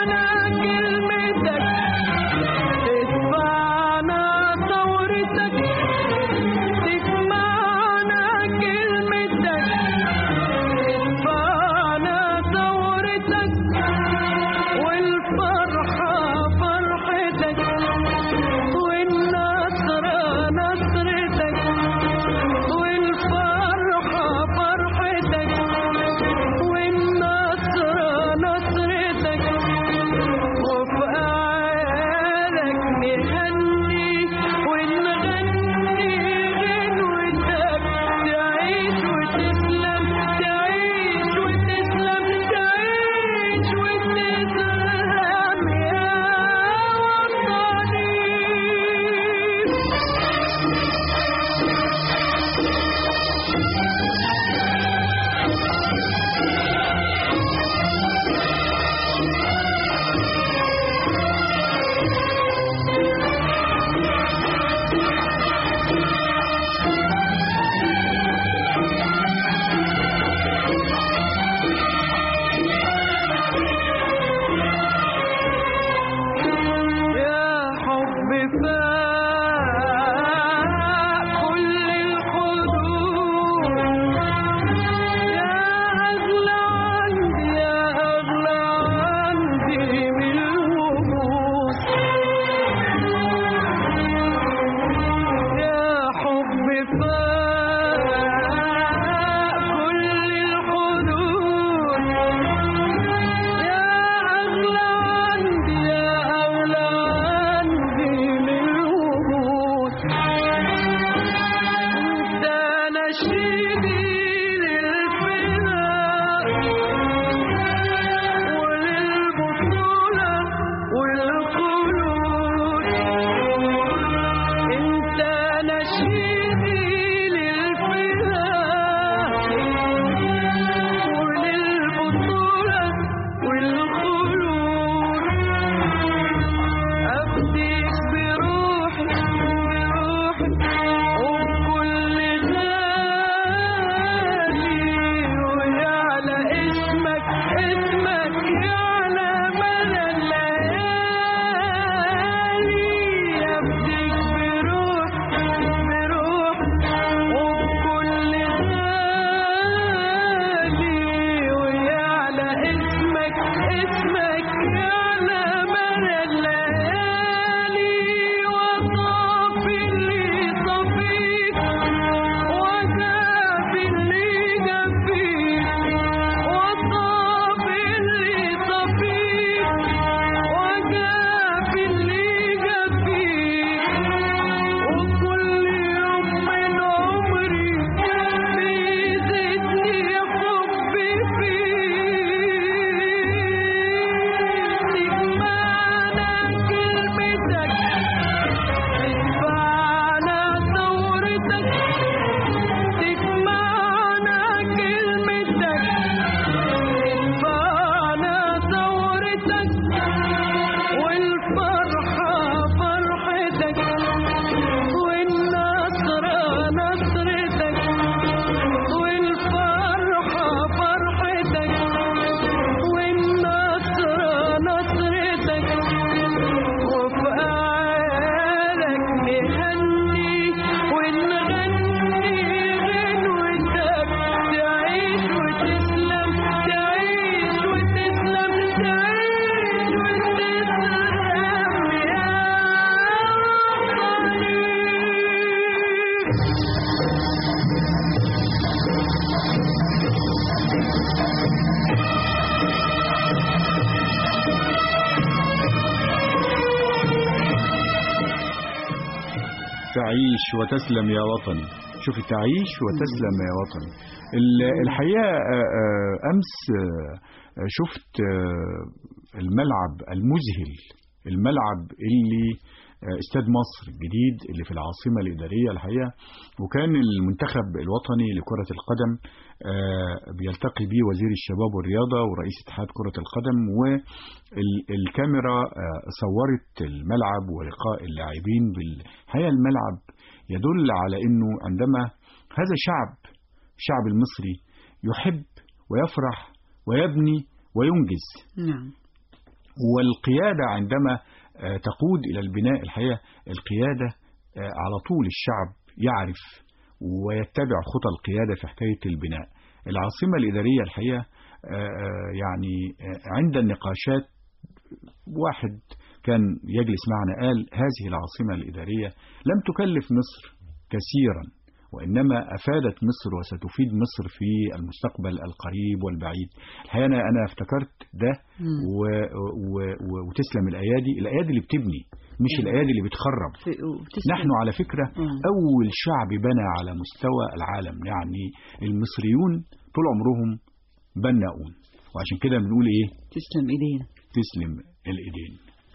تعيش وتسلم يا وطني شوف تعيش وتسلم يا وطني ال- الحقيقة آه، آه، أمس آه، آه، شفت آه، الملعب المذهل الملعب اللي آه، استاد مصر الجديد اللي في العاصمة الإدارية الحقيقة وكان المنتخب الوطني لكرة القدم آه، بيلتقي بيه وزير الشباب والرياضة ورئيس اتحاد كرة القدم والكاميرا صورت الملعب ولقاء اللاعبين بالحقيقة الملعب يدل على أنه عندما هذا شعب الشعب المصري يحب ويفرح ويبني وينجز نعم والقيادة عندما آه، تقود إلى البناء الحقيقة القيادة آه، على طول الشعب يعرف ويتبع خطى القيادة في حكاية البناء العاصمة الإدارية الحقيقة آه، آه، يعني آه، عند النقاشات واحد كان يجلس معنا قال هذه العاصمة الإدارية لم تكلف مصر كثيرا وإنما أفادت مصر وستفيد مصر في المستقبل القريب والبعيد الحقيقة أنا أنا افتكرت ده مم. و و و وتسلم الأيادي الأيادي اللي بتبني مش مم. الأيادي اللي بتخرب في- وبتسلم. نحن على فكرة مم. أول شعب بنى على مستوى العالم يعني المصريون طول عمرهم بناؤون وعشان كده بنقول إيه تسلم ايدينا تسلم الإيدين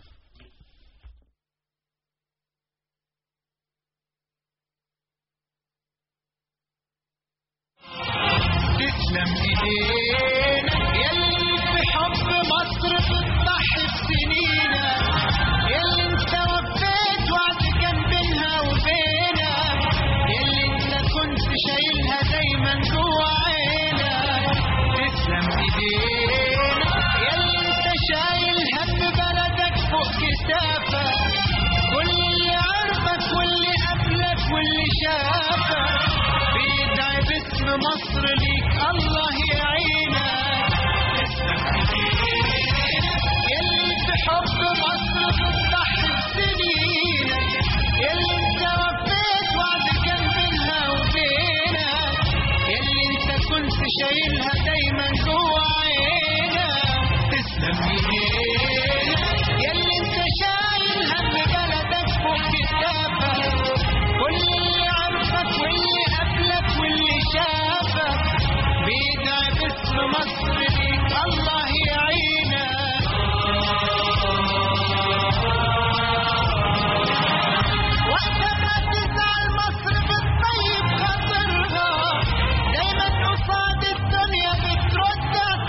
تسلم ايدينا يلي في حب مصر بتضحي بسنينا يلي انت وفيت وعد كان بينها وبينا يلي انت كنت شايلها دايما جوا عينك تسلم ايدينا يلي انت شايل هم بلدك فوق كتافك كل اللي عرفك واللي قبلك واللي شافك بيدعي باسم مصر ليك الله يعينك يلي في حب مصر بتضحي بسنينك يلي انت وفيت وعد كان بينها وبينك يلي انت كنت شايلها دايما جوا عينك تسلم ايدينا يلي انت شايل هم بلدك فوق كتافك كل اللي عرفك واللي قبلك واللي شافك بيدعي باسم مصر ليك الله يعينك وقت ما تزعل مصر بتطيب خاطرها دايما قصاد الدنيا بترد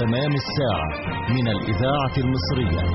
تمام الساعة من الإذاعة المصرية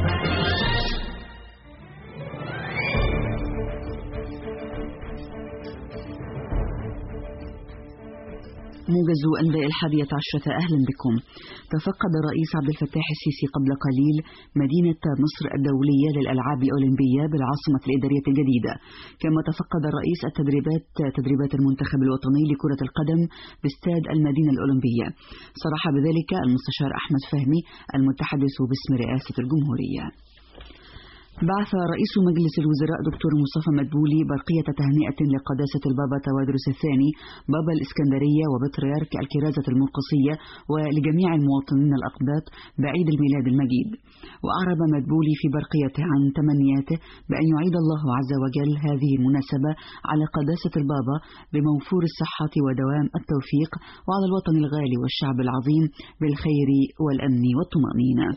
موجز أنباء الحادية عشرة أهلا بكم تفقد الرئيس عبد الفتاح السيسي قبل قليل مدينة مصر الدولية للألعاب الأولمبية بالعاصمة الإدارية الجديدة كما تفقد الرئيس التدريبات تدريبات المنتخب الوطني لكرة القدم باستاد المدينة الأولمبية صرح بذلك المستشار أحمد فهمي المتحدث باسم رئاسة الجمهورية بعث رئيس مجلس الوزراء دكتور مصطفى مدبولي برقية تهنئة لقداسة البابا توادرس الثاني بابا الإسكندرية وبطريرك الكرازة المرقصية ولجميع المواطنين الأقباط بعيد الميلاد المجيد وأعرب مدبولي في برقيته عن تمنياته بأن يعيد الله عز وجل هذه المناسبة على قداسة البابا بموفور الصحة ودوام التوفيق وعلى الوطن الغالي والشعب العظيم بالخير والأمن والطمأنينة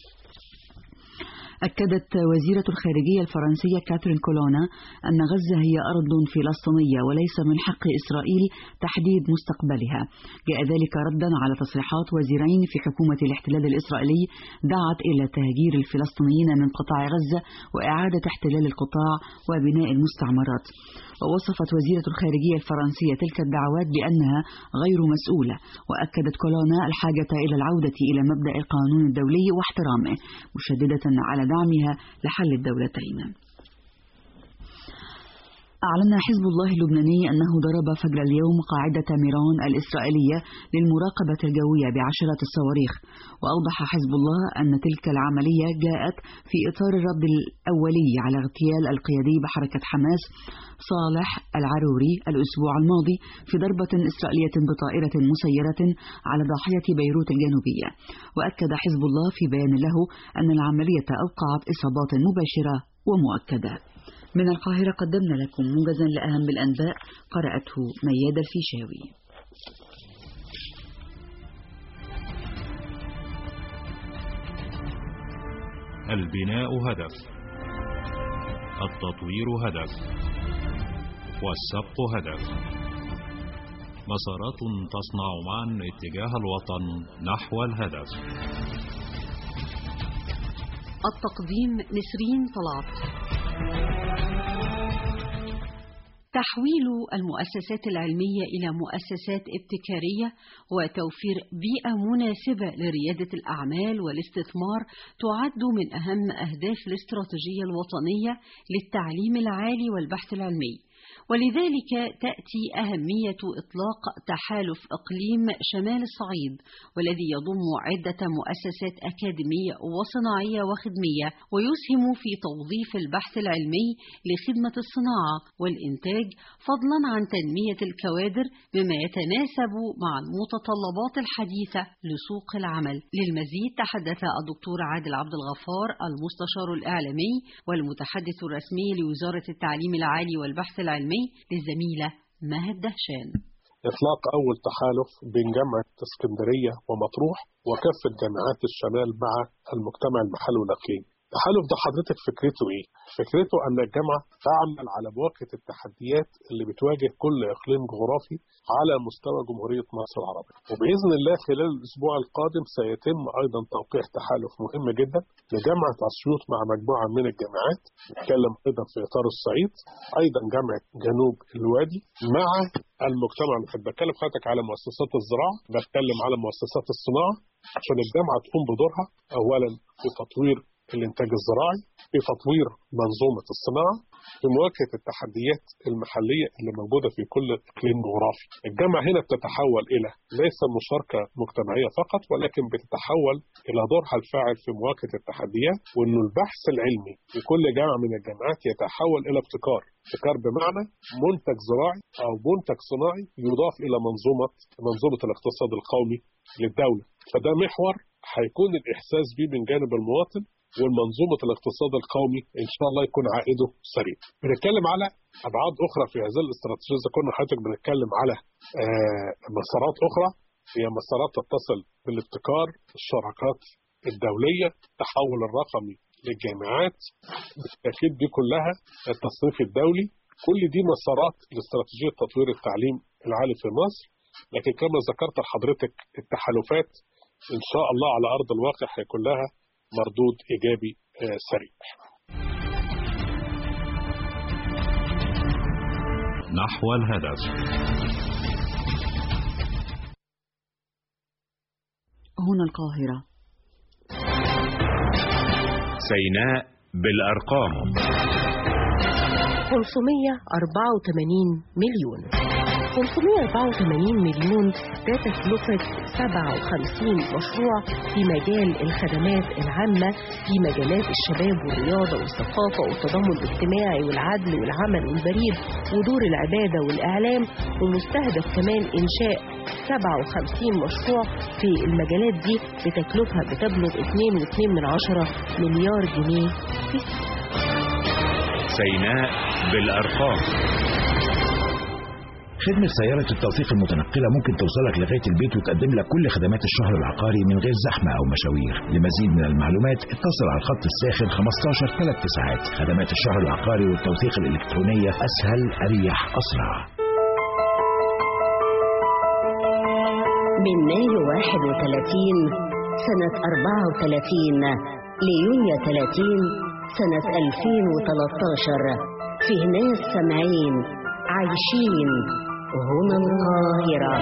أكدت وزيرة الخارجية الفرنسية كاترين كولونا أن غزة هي أرض فلسطينية وليس من حق إسرائيل تحديد مستقبلها جاء ذلك ردا على تصريحات وزيرين في حكومة الاحتلال الإسرائيلي دعت إلى تهجير الفلسطينيين من قطاع غزة وإعادة احتلال القطاع وبناء المستعمرات ووصفت وزيرة الخارجية الفرنسية تلك الدعوات بأنها غير مسؤولة وأكدت كولونا الحاجة إلى العودة إلى مبدأ القانون الدولي واحترامه مشددة على دعمها لحل الدولتين أعلن حزب الله اللبناني أنه ضرب فجر اليوم قاعدة ميرون الإسرائيلية للمراقبة الجوية بعشرات الصواريخ وأوضح حزب الله أن تلك العملية جاءت في إطار الرد الأولي على اغتيال القيادي بحركة حماس صالح العروري الأسبوع الماضي في ضربة إسرائيلية بطائرة مسيرة على ضاحية بيروت الجنوبية وأكد حزب الله في بيان له أن العملية أوقعت إصابات مباشرة ومؤكدة من القاهرة قدمنا لكم موجزا لأهم الأنباء قرأته مياد الفيشاوي البناء هدف التطوير هدف والسبق هدف مسارات تصنع معا اتجاه الوطن نحو الهدف التقديم نسرين طلعت تحويل المؤسسات العلمية إلى مؤسسات ابتكارية وتوفير بيئة مناسبة لريادة الأعمال والاستثمار تعد من أهم أهداف الاستراتيجية الوطنية للتعليم العالي والبحث العلمي ولذلك تأتي أهمية إطلاق تحالف إقليم شمال الصعيد والذي يضم عدة مؤسسات أكاديمية وصناعية وخدمية ويسهم في توظيف البحث العلمي لخدمة الصناعة والإنتاج فضلا عن تنمية الكوادر بما يتناسب مع المتطلبات الحديثة لسوق العمل للمزيد تحدث الدكتور عادل عبد الغفار المستشار الإعلامي والمتحدث الرسمي لوزارة التعليم العالي والبحث العلمي للزميلة مهد دهشان إطلاق أول تحالف بين جامعة اسكندرية ومطروح وكافة جامعات الشمال مع المجتمع المحلي والإقليمي. التحالف ده حضرتك فكرته إيه؟ فكرته أن الجامعة تعمل على مواجهة التحديات اللي بتواجه كل إقليم جغرافي على مستوى جمهورية مصر العربية. وبإذن الله خلال الأسبوع القادم سيتم أيضا توقيع تحالف مهم جدا لجامعة أسيوط مع مجموعة من الجامعات نتكلم أيضا في إطار الصعيد أيضا جامعة جنوب الوادي مع المجتمع المحيط بتكلم حضرتك على مؤسسات الزراعة بتكلم على مؤسسات الصناعة عشان الجامعة تقوم بدورها أولا في تطوير الإنتاج الزراعي في تطوير منظومة الصناعة في مواجهة التحديات المحلية اللي موجودة في كل إقليم جغرافي الجامعة هنا بتتحول إلى ليس مشاركة مجتمعية فقط ولكن بتتحول إلى دورها الفاعل في مواجهة التحديات وأنه البحث العلمي في كل جامعة من الجامعات يتحول إلى ابتكار ابتكار بمعنى منتج زراعي أو منتج صناعي يضاف إلى منظومة منظومة الاقتصاد القومي للدولة فده محور هيكون الإحساس به من جانب المواطن والمنظومة الاقتصاد القومي إن شاء الله يكون عائده سريع. بنتكلم على أبعاد أخرى في هذه الاستراتيجية إذا كنا حضرتك بنتكلم على آه مسارات أخرى هي مسارات تتصل بالابتكار، الشراكات الدولية، التحول الرقمي للجامعات بالتأكيد دي كلها التصنيف الدولي كل دي مسارات لاستراتيجية تطوير التعليم العالي في مصر لكن كما ذكرت لحضرتك التحالفات إن شاء الله على أرض الواقع هيكون لها مردود إيجابي آه، سريع نحو الهدف هنا القاهرة سيناء بالأرقام 584 مليون 584 مليون ده تكلفة 57 مشروع في مجال الخدمات العامة في مجالات الشباب والرياضة والثقافة والتضامن الاجتماعي والعدل والعمل والبريد ودور العبادة والإعلام ومستهدف كمان إنشاء 57 مشروع في المجالات دي بتكلفة بتبلغ 2.2 من عشرة مليار جنيه في سيناء بالأرقام خدمة سيارة التوثيق المتنقلة ممكن توصلك لغاية البيت وتقدم لك كل خدمات الشهر العقاري من غير زحمة أو مشاوير لمزيد من المعلومات اتصل على الخط الساخن 15 3 تسعات خدمات الشهر العقاري والتوثيق الإلكترونية أسهل أريح أسرع من مايو 31 سنة 34 ليونيو 30 سنة 2013 فيه ناس سامعين عايشين هنا القاهرة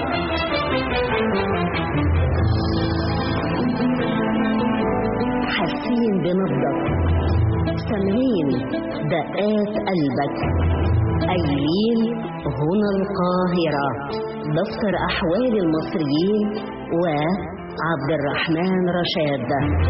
حاسين بنبضك سامعين دقات قلبك قايلين هنا القاهرة دفتر أحوال المصريين وعبد الرحمن رشاد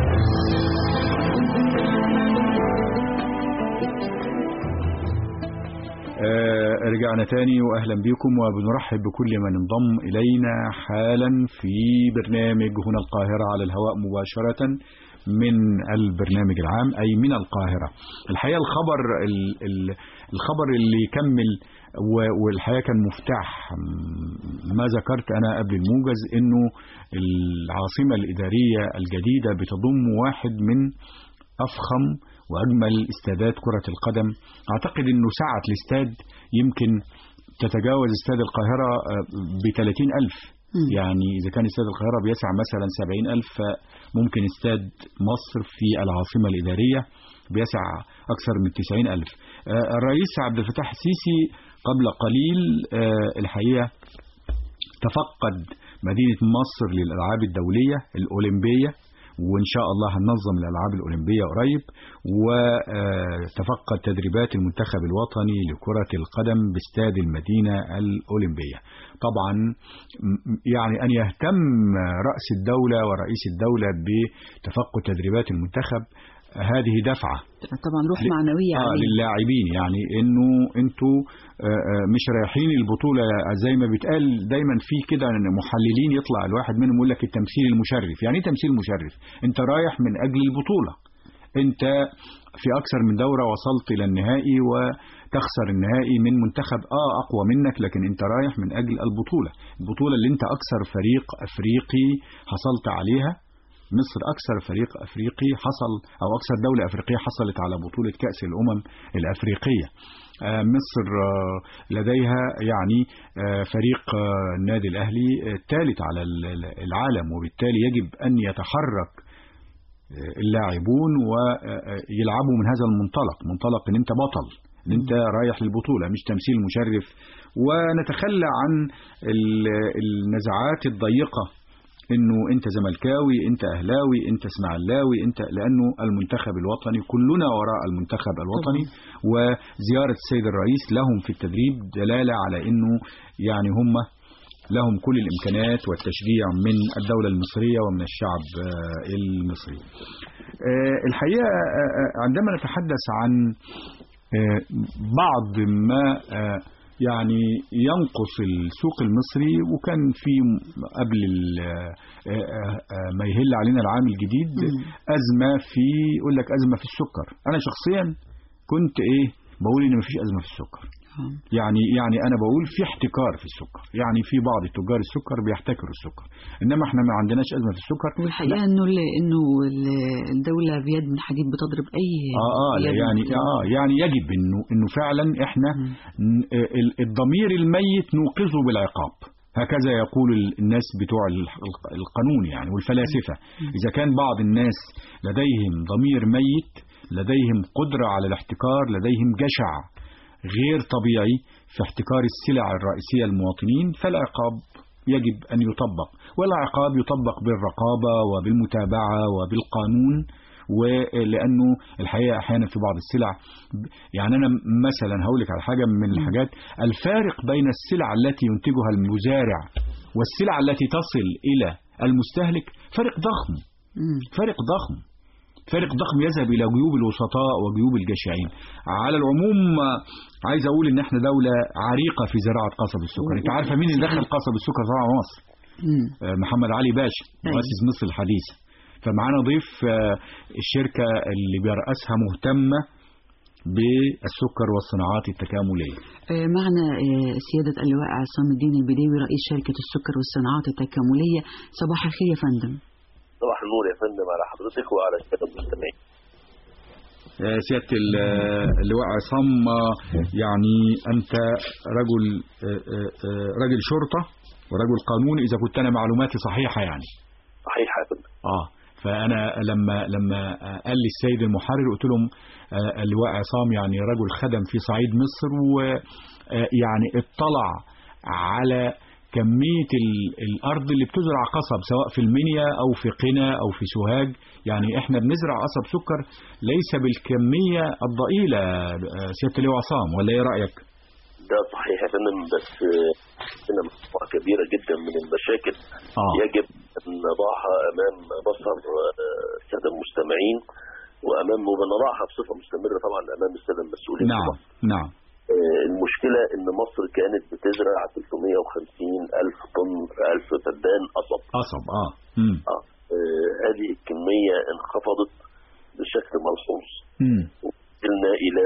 آه، رجعنا تاني واهلا بكم وبنرحب بكل من انضم الينا حالا في برنامج هنا القاهره على الهواء مباشره من البرنامج العام اي من القاهره. الحقيقه الخبر ال- ال- الخبر اللي يكمل و- والحقيقه كان مفتاح م- ما ذكرت انا قبل الموجز انه العاصمه الاداريه الجديده بتضم واحد من افخم واجمل استادات كره القدم اعتقد انه سعه الاستاد يمكن تتجاوز استاد القاهره ب 30 ألف يعني إذا كان استاد القاهرة بيسع مثلا 70 ألف ممكن استاد مصر في العاصمة الإدارية بيسع أكثر من 90 ألف آه، الرئيس عبد الفتاح السيسي قبل قليل آه، الحقيقة تفقد مدينة مصر للألعاب الدولية الأولمبية وإن شاء الله هننظم الألعاب الأولمبية قريب وتفقد تدريبات المنتخب الوطني لكرة القدم باستاد المدينة الأولمبية طبعا م- يعني أن يهتم رأس الدولة ورئيس الدولة بتفقد تدريبات المنتخب هذه دفعة طبعا روح ل- معنوية آه عليه. للاعبين يعني انه انتوا آه، آه، مش رايحين البطوله زي ما بيتقال دايما في كده إن محللين يطلع الواحد منهم يقول لك التمثيل المشرف يعني ايه تمثيل مشرف انت رايح من اجل البطوله انت في اكثر من دوره وصلت الى النهائي وتخسر النهائي من منتخب اه اقوى منك لكن انت رايح من اجل البطوله البطوله اللي انت اكثر فريق افريقي حصلت عليها مصر أكثر فريق أفريقي حصل أو أكثر دولة أفريقية حصلت على بطولة كأس الأمم الأفريقية آه، مصر آه، لديها يعني آه، فريق آه، النادي الأهلي آه، الثالث على ال- ال- العالم وبالتالي يجب أن يتحرك آه، اللاعبون ويلعبوا من هذا المنطلق منطلق ان انت بطل ان انت رايح للبطولة مش تمثيل مشرف ونتخلى عن ال- النزعات الضيقة انه انت زملكاوي انت اهلاوي انت اسماعيلاوي انت لانه المنتخب الوطني كلنا وراء المنتخب الوطني وزياره السيد الرئيس لهم في التدريب دلاله على انه يعني هم لهم كل الامكانيات والتشجيع من الدوله المصريه ومن الشعب آه، المصري. آه، الحقيقه آه، آه، عندما نتحدث عن آه، بعض ما آه، يعني ينقص السوق المصري وكان في قبل ال- آه، آه، آه، ما يهل علينا العام الجديد أزمة في يقول لك أزمة في السكر أنا شخصيا كنت إيه بقول إن مفيش أزمة في السكر يعني يعني انا بقول في احتكار في السكر يعني في بعض تجار السكر بيحتكروا السكر انما احنا ما عندناش ازمه في السكر والحقيقة انه ال- انه ال- الدولة بيد من حديد بتضرب اي اه اه لا يد يعني من- اه يعني يجب انه انه فعلا احنا ن- ال- الضمير الميت نوقظه بالعقاب هكذا يقول ال- الناس بتوع ال- ال- القانون يعني والفلاسفة إذا كان بعض الناس لديهم ضمير ميت لديهم قدرة على الاحتكار لديهم جشع غير طبيعي في احتكار السلع الرئيسية للمواطنين فالعقاب يجب أن يطبق والعقاب يطبق بالرقابة وبالمتابعة وبالقانون ولأنه الحقيقة أحيانا في بعض السلع يعني أنا مثلا هقول لك على حاجة من الحاجات الفارق بين السلع التي ينتجها المزارع والسلع التي تصل إلى المستهلك فارق ضخم فارق ضخم فارق ضخم يذهب إلى جيوب الوسطاء وجيوب الجشعين على العموم آه، عايز أقول إن إحنا دولة عريقة في زراعة قصب السكر أنت عارفة مين اللي دخل قصب السكر زراعة مصر آه، محمد علي باشا مؤسس مصر الحديثة فمعانا ضيف آه، الشركة اللي بيرأسها مهتمة بالسكر والصناعات التكاملية آه، معنا آه، سيادة اللواء عصام الدين البديوي رئيس شركة السكر والصناعات التكاملية صباح الخير يا فندم صباح النور يا فندم على حضرتك وعلى الساده المستمعين آه، سيادة ال- آه، اللواء عصام آه، يعني أنت رجل آه، آه، آه، رجل شرطة ورجل قانون إذا كنت أنا معلوماتي صحيحة يعني صحيح يا فندم اه فانا لما لما قال لي السيد المحرر قلت لهم آه، اللواء عصام يعني رجل خدم في صعيد مصر ويعني اطلع على كمية ال- الأرض اللي بتزرع قصب سواء في المنيا أو في قنا أو في سوهاج يعني إحنا بنزرع قصب سكر ليس بالكمية الضئيلة آه، سيادة اللواء عصام ولا إيه رأيك؟ ده صحيح يا فندم بس آه، عندنا مجموعه كبيره جدا من المشاكل آه. يجب ان نضعها امام بصر آه، الساده المستمعين وامام ونضعها بصفه مستمره طبعا امام الساده المسؤولين نعم نعم آه، المشكله ان مصر كانت بتزرع 350 الف طن الف فدان قصب قصب اه مم. آه، آه، هذه الكميه انخفضت بشكل ملحوظ مم. وصلنا الى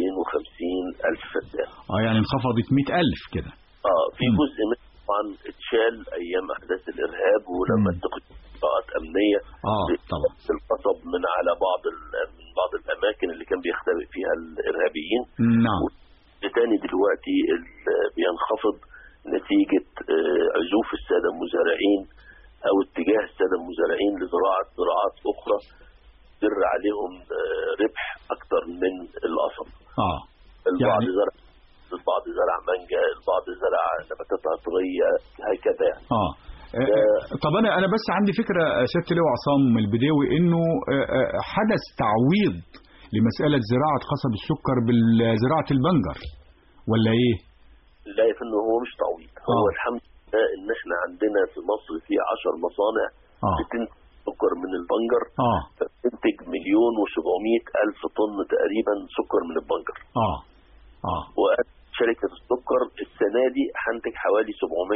250 الف فدان اه يعني انخفضت 100000 كده اه في جزء منه طبعا اتشال ايام احداث الارهاب ولما اتخذ اجراءات امنيه اه طبعا القصب من على بعض ال- من بعض الاماكن اللي كان بيختبئ فيها الارهابيين نعم تاني دلوقتي ال- بينخفض نتيجه آه، عزوف الساده المزارعين او اتجاه الساده المزارعين لزراعه زراعات اخرى تدر عليهم آه، ربح اكتر من القصب اه البعض يعني- زرع البعض زرع مانجا البعض زرع نباتات عطريه هكذا يعني اه آه، طب انا انا بس عندي فكره آه، سياده اللواء عصام البداوي انه آه، آه، حدث تعويض لمساله زراعه قصب السكر بزراعه البنجر ولا ايه؟ لا يا فندم هو مش تعويض هو الحمد لله ان احنا عندنا في مصر في 10 مصانع آه. بتنتج سكر من البنجر اه بتنتج مليون و700 الف طن تقريبا سكر من البنجر اه اه وشركه السكر السنه دي هنتج حوالي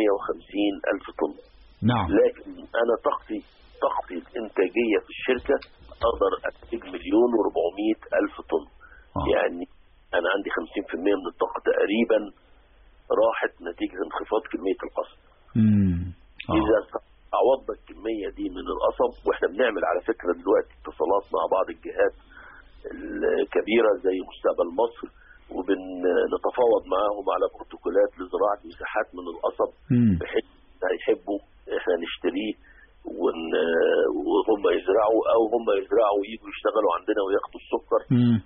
750 الف طن نعم لكن انا طاقتي طاقتي الانتاجيه في الشركه اقدر انتج مليون و400 الف طن يعني انا عندي 50% من الطاقه تقريبا راحت نتيجه انخفاض كميه القصب امم اذا عوضنا الكميه دي من القصب واحنا بنعمل على فكره دلوقتي اتصالات مع بعض الجهات الكبيره زي مستقبل مصر وبنتفاوض معاهم على بروتوكولات لزراعه مساحات من القصب بحيث هيحبوا احنا نشتريه ون... وهم يزرعوا او هم يزرعوا ويجوا يشتغلوا عندنا وياخدوا السكر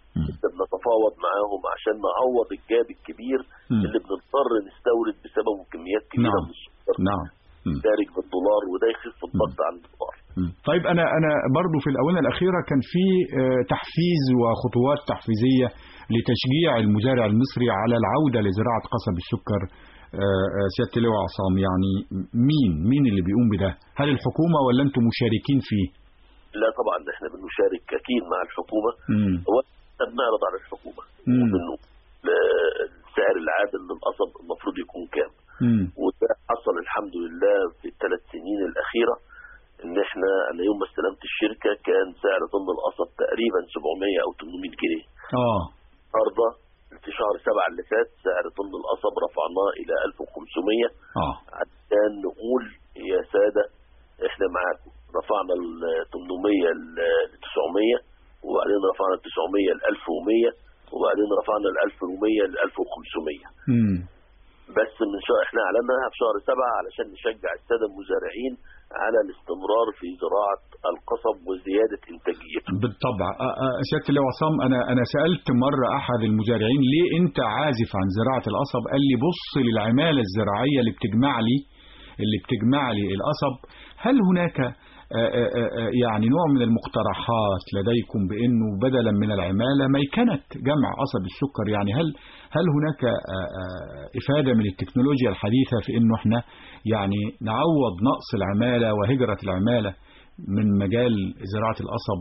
بنتفاوض معاهم عشان نعوض الجاب الكبير مم. اللي بنضطر نستورد بسببه كميات كبيره نعم. من السكر نعم خارج بالدولار وده يخف الضغط عن الدولار مم. طيب انا انا برضو في الاونه الاخيره كان في آه، تحفيز وخطوات تحفيزيه لتشجيع المزارع المصري على العوده لزراعه قصب السكر آه، آه، سياده اللواء عصام يعني مين مين اللي بيقوم بده؟ هل الحكومه ولا انتم مشاركين فيه؟ لا طبعا احنا بنشارك اكيد مع الحكومه مم. هو إحنا بنعرض على الحكومه مم. وبنقول آه، السعر العادل للقصب المفروض يكون كام مم. وده حصل الحمد لله في الثلاث سنين الاخيره ان احنا انا يوم ما استلمت الشركه كان سعر طن القصب تقريبا 700 او 800 جنيه اه النهارده في شهر سبعة اللي فات سعر طن القصب رفعناه الى 1500 اه عشان نقول يا ساده احنا معاكم رفعنا ال 800 ل 900 وبعدين رفعنا ال 900 ل 1100 وبعدين رفعنا ال 1100 ل 1500 امم بس من شهر احنا اعلناها في شهر سبعة علشان نشجع الساده المزارعين على الاستمرار في زراعه القصب وزياده انتاجيته. بالطبع آه، آه، سياده اللواء عصام انا انا سالت مره احد المزارعين ليه انت عازف عن زراعه القصب قال لي بص للعماله الزراعيه اللي بتجمع لي اللي بتجمع لي القصب هل هناك آه، آه، آه، يعني نوع من المقترحات لديكم بانه بدلا من العماله ميكنه جمع قصب السكر يعني هل هل هناك آه، آه، افاده من التكنولوجيا الحديثه في انه احنا يعني نعوض نقص العماله وهجره العماله من مجال زراعه القصب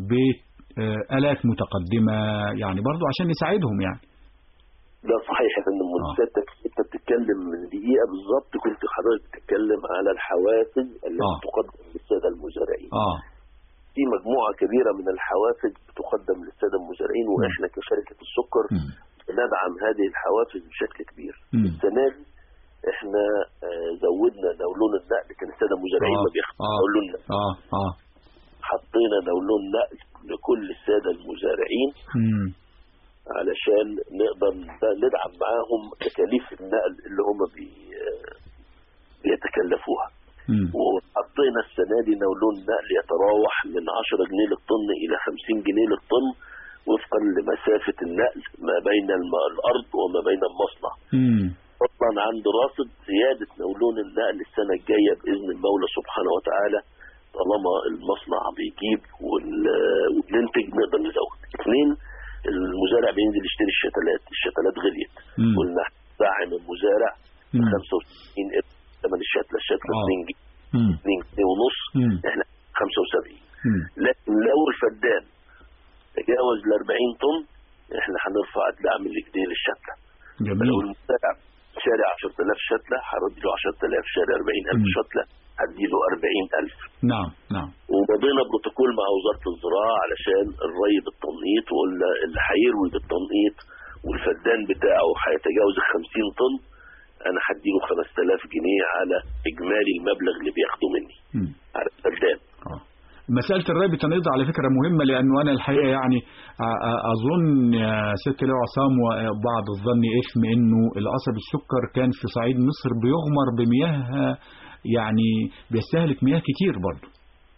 بآلات متقدمه يعني برضو عشان نساعدهم يعني ده صحيح يا فندم سيادتك انت بتتكلم من دقيقه بالظبط كنت حضرتك بتتكلم على الحوافز التي آه. تقدم للساده المزارعين. اه في مجموعه كبيره من الحوافز بتقدم للساده المزارعين واحنا كشركه السكر ندعم هذه الحوافز بشكل كبير. مم. السنه دي احنا آه، زودنا دولون النقل كان الساده المزارعين آه. ما بياخدوا آه. دولون نقل اه اه حطينا دولون نقل لكل الساده المزارعين مم. علشان نقدر ندعم معاهم تكاليف النقل اللي هم بي بيتكلفوها مم. وحطينا السنه دي نولون نقل يتراوح من 10 جنيه للطن الى 50 جنيه للطن وفقا لمسافه النقل ما بين الم- الارض وما بين المصنع. مم. طبعا عند راصد زياده نولون النقل السنه الجايه باذن المولى سبحانه وتعالى طالما المصنع بيجيب وال- وبننتج نقدر نزود. اثنين المزارع بينزل يشتري الشتلات، الشتلات غليت. مم. قلنا دعم المزارع ب مم. 65 قرش ثمن الشتله، الشتله آه. 2 جنيه مم. 2 جنيه ونص مم. احنا 75 مم. لكن لو الفدان تجاوز ال 40 طن احنا هنرفع الدعم الجديد للشتله. لو جميل المزارع شاري 10000 شتله هرد له 10000 شاري 40000 مم. شتله هديله 40000 نعم نعم ومضينا بروتوكول مع وزاره الزراعه علشان الري بالتنقيط وقلنا اللي هيروي بالتنقيط والفدان بتاعه هيتجاوز ال 50 طن انا هديله 5000 جنيه على اجمالي المبلغ اللي بياخده مني مم. على الفدان مسألة الري بالتنقيط على فكرة مهمة لأنه أنا الحقيقة يعني أ- أ- أظن يا ست لو عصام وبعض الظن إثم إنه القصب السكر كان في صعيد مصر بيغمر بمياه يعني بيستهلك مياه كتير برضه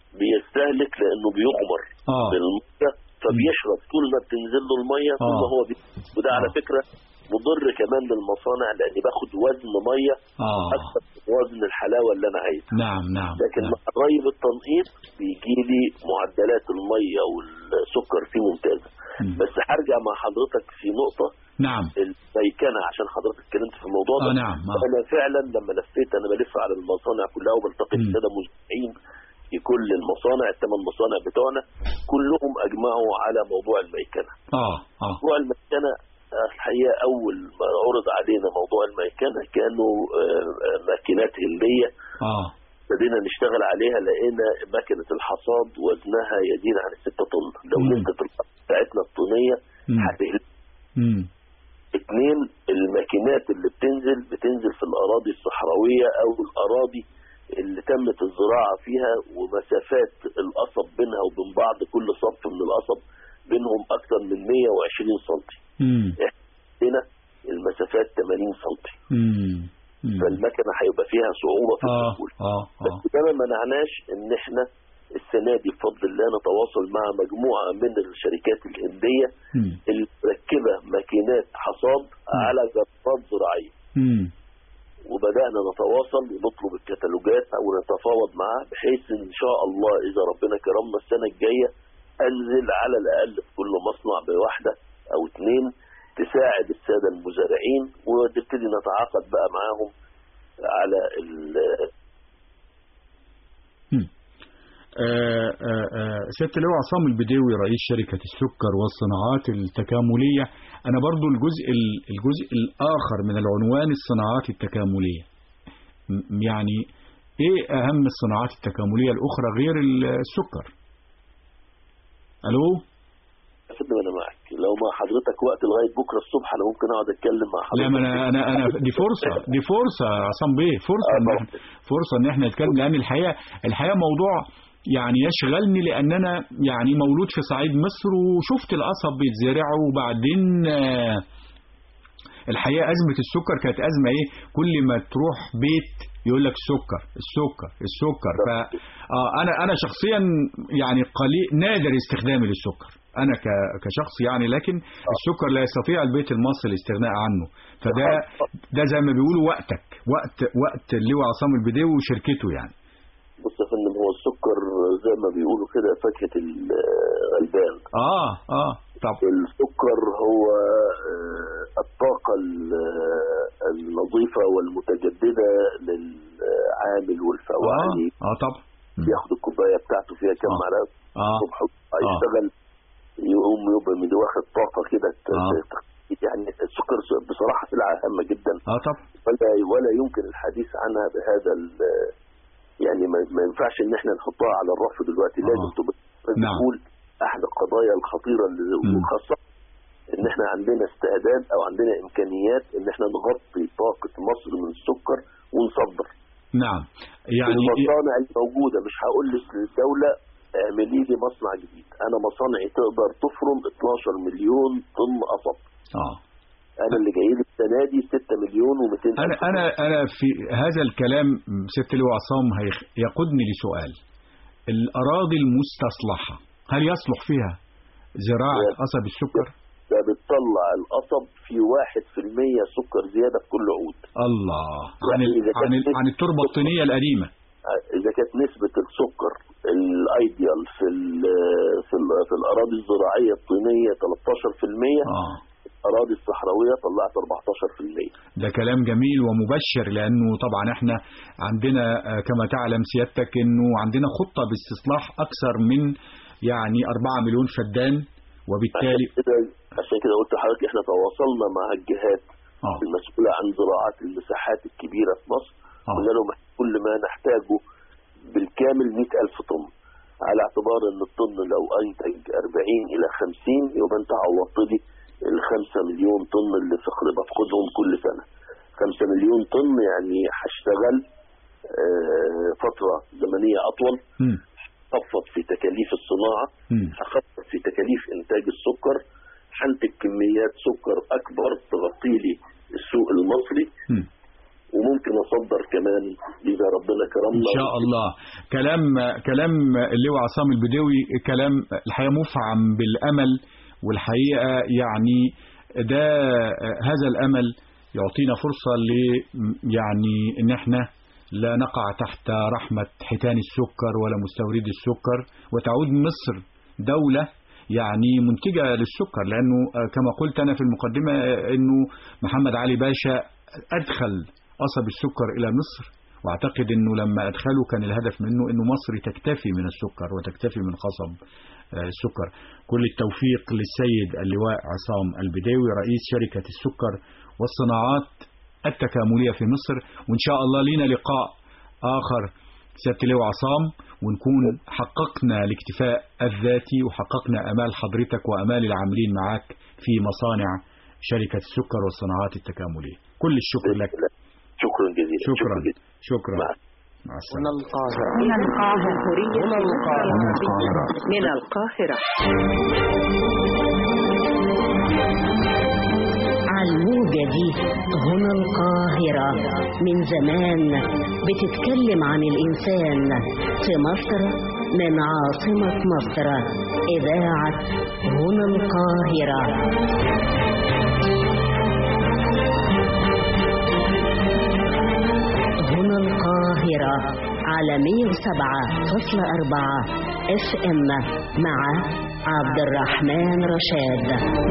بيستهلك لانه بيغمر آه. بالميه فبيشرب طول ما بتنزل له الميه طول آه. ما هو بي... وده على فكره مضر كمان للمصانع لاني باخد وزن ميه آه. اكثر من وزن الحلاوه اللي انا عايزها نعم نعم لكن نعم. مع الري بالتنقيط بيجي لي معدلات الميه والسكر فيه ممتازه مم. بس هرجع مع حضرتك في نقطه نعم الميكنه عشان حضرتك اتكلمت في الموضوع ده آه نعم آه. انا فعلا لما لفيت انا بلف على المصانع كلها وبلتقي مم. بالساده المزارعين في كل المصانع الثمان مصانع بتوعنا كلهم اجمعوا على موضوع الميكنه آه آه موضوع الميكنه آه، الحقيقه اول ما عرض علينا موضوع الميكنه كانوا آه، آه، ماكينات هنديه آه ابتدينا نشتغل عليها لقينا ماكينه الحصاد وزنها يزيد عن 6 طن لو مم. نسبه الحصاد بتاعتنا الطينيه مم. هتهلك مم. اثنين الماكينات اللي بتنزل بتنزل في الاراضي الصحراويه او الاراضي اللي تمت الزراعه فيها ومسافات القصب بينها وبين بعض كل صف من القصب بينهم اكثر من 120 سم مم. هنا المسافات 80 سم مم. مم. فالمكنه هيبقى فيها صعوبه في آه الدخول آه بس آه ده ما منعناش ان احنا السنه دي بفضل الله نتواصل مع مجموعه من الشركات الهنديه مم. اللي مركبه ماكينات حصاد على جرارات زراعيه مم. وبدانا نتواصل ونطلب الكتالوجات او نتفاوض معاه بحيث ان شاء الله اذا ربنا كرمنا السنه الجايه انزل على الاقل في كل مصنع بواحده او اثنين تساعد الساده المزارعين ونبتدي نتعاقد بقى معاهم على ال- آه، آه، آه، سيادة اللواء عصام البديوي رئيس شركة السكر والصناعات التكاملية أنا برضو الجزء ال- الجزء الآخر من العنوان الصناعات التكاملية م- يعني إيه أهم الصناعات التكاملية الأخرى غير ال- السكر ألو افضل انا معك لو ما حضرتك وقت لغايه بكره الصبح انا ممكن اقعد اتكلم مع حضرتك لا ما انا انا انا دي فرصه دي فرصه يا عصام بيه فرصه ان احنا فرصه ان احنا نتكلم لان الحقيقه الحقيقه موضوع يعني يشغلني لان انا يعني مولود في صعيد مصر وشفت القصب بيتزرع وبعدين آه، الحقيقه ازمه السكر كانت ازمه ايه كل ما تروح بيت يقول لك السكر السكر السكر ف آه انا انا شخصيا يعني قليل نادر استخدامي للسكر انا ك- كشخص يعني لكن السكر لا يستطيع البيت المصري الاستغناء عنه فده ده زي ما بيقولوا وقتك وقت وقت اللواء عصام البديوي وشركته يعني بص يا فندم هو السكر زي ما بيقولوا كده فاكهة الغلبان اه اه طب السكر هو آه، الطاقة ال- النظيفة والمتجددة للعامل والفواعلي اه طبعا بياخد الكوباية بتاعته فيها كام معلقة اه الصبح يشتغل يقوم يبقى مد- واخد طاقة كده ت- آه. ت- يعني السكر بصراحة سلعة هامة جدا اه طبعا ولا ولا يمكن الحديث عنها بهذا ال- يعني ما, ما ينفعش ان احنا نحطها على الرف دلوقتي لازم تبقى نعم. تقول احد القضايا الخطيرة اللي- وخاصة ان احنا عندنا استعداد او عندنا امكانيات ان احنا نغطي طاقة مصر من السكر ونصدر نعم يعني المصانع الموجودة مش هقول للدولة اعملي لي مصنع جديد انا مصانعي تقدر تفرم 12 مليون طن قصب اه انا اللي جاي لي السنه دي 6 مليون و200 انا انا انا في هذا الكلام ست لواء عصام هيخ- يقودني لسؤال الاراضي المستصلحه هل يصلح فيها زراعه قصب السكر ده بتطلع القصب في 1% سكر زياده في كل عود الله عن ال... إذا عن ال... كانت عن التربه الطينيه القديمه اذا كانت نسبه السكر الايديال في ال في, ال في الاراضي الزراعيه الطينيه 13% اه الاراضي الصحراويه طلعت 14% ده كلام جميل ومبشر لانه طبعا احنا عندنا آه، كما تعلم سيادتك انه عندنا خطه باستصلاح اكثر من يعني 4 مليون فدان وبالتالي عشان كده عشان كده قلت لحضرتك احنا تواصلنا مع الجهات آه. المسؤوله عن زراعه المساحات الكبيره في مصر آه. قلنا لهم كل ما نحتاجه بالكامل 100000 طن على اعتبار ان الطن لو انتج 40 الى 50 يبقى انت عوضت لي ال 5 مليون طن اللي فقر بفقدهم كل سنه 5 مليون طن يعني هشتغل آه، فتره زمنيه اطول مم. هخفض في تكاليف الصناعه مم. هخفض في تكاليف انتاج السكر هنتج كميات سكر اكبر تغطي لي السوق المصري مم. وممكن اصدر كمان اذا ربنا كرمنا ان شاء الله كلام كلام اللواء عصام البدوي كلام الحقيقه مفعم بالامل والحقيقه يعني ده هذا الامل يعطينا فرصه ل يعني ان احنا لا نقع تحت رحمه حيتان السكر ولا مستوردي السكر وتعود مصر دوله يعني منتجه للسكر لانه كما قلت انا في المقدمه انه محمد علي باشا ادخل قصب السكر الى مصر واعتقد انه لما ادخله كان الهدف منه انه مصر تكتفي من السكر وتكتفي من قصب آه، السكر كل التوفيق للسيد اللواء عصام البداوي رئيس شركة السكر والصناعات التكاملية في مصر وإن شاء الله لينا لقاء آخر سيادة اللواء عصام ونكون حققنا الاكتفاء الذاتي وحققنا أمال حضرتك وأمال العاملين معك في مصانع شركة السكر والصناعات التكاملية كل الشكر لك شكرا جزيلا شكرا شكرا مع السلامة من القاهرة من القاهرة من القاهرة من القاهرة على الموجة دي هنا القاهرة من زمان بتتكلم عن الإنسان في مصر من عاصمة مصر إذاعة هنا القاهرة هنا القاهرة على 107.4 اف ام مع عبد الرحمن رشاد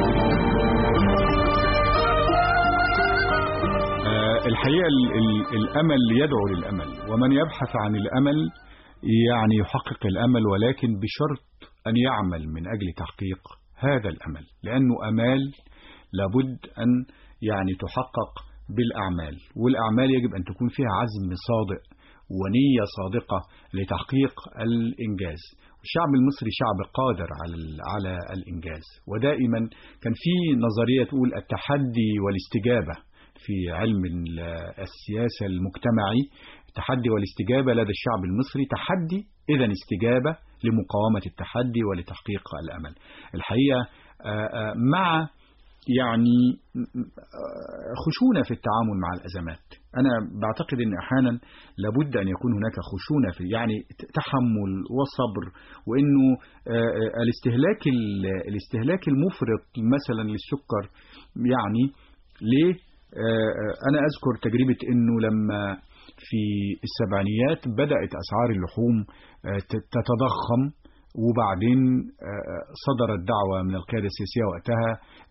آه، الحقيقة ال- ال- الأمل يدعو للأمل ومن يبحث عن الأمل يعني يحقق الأمل ولكن بشرط أن يعمل من أجل تحقيق هذا الأمل لأنه أمال لابد أن يعني تحقق بالأعمال والأعمال يجب أن تكون فيها عزم صادق ونية صادقة لتحقيق الإنجاز الشعب المصري شعب قادر على ال- على الإنجاز ودائما كان في نظرية تقول التحدي والاستجابة في علم ال- السياسة المجتمعي التحدي والاستجابة لدى الشعب المصري تحدي إذا استجابة لمقاومة التحدي ولتحقيق الأمل الحقيقة آه، آه، مع يعني آه، خشونة في التعامل مع الأزمات أنا بعتقد أن أحيانا لابد أن يكون هناك خشونة في يعني تحمل وصبر وأنه آه، آه، الاستهلاك ال- الاستهلاك المفرط مثلا للسكر يعني ليه آه، آه، أنا أذكر تجربة أنه لما في السبعينيات بدأت أسعار اللحوم آه، ت- تتضخم وبعدين آه، صدرت دعوة من القيادة السياسية وقتها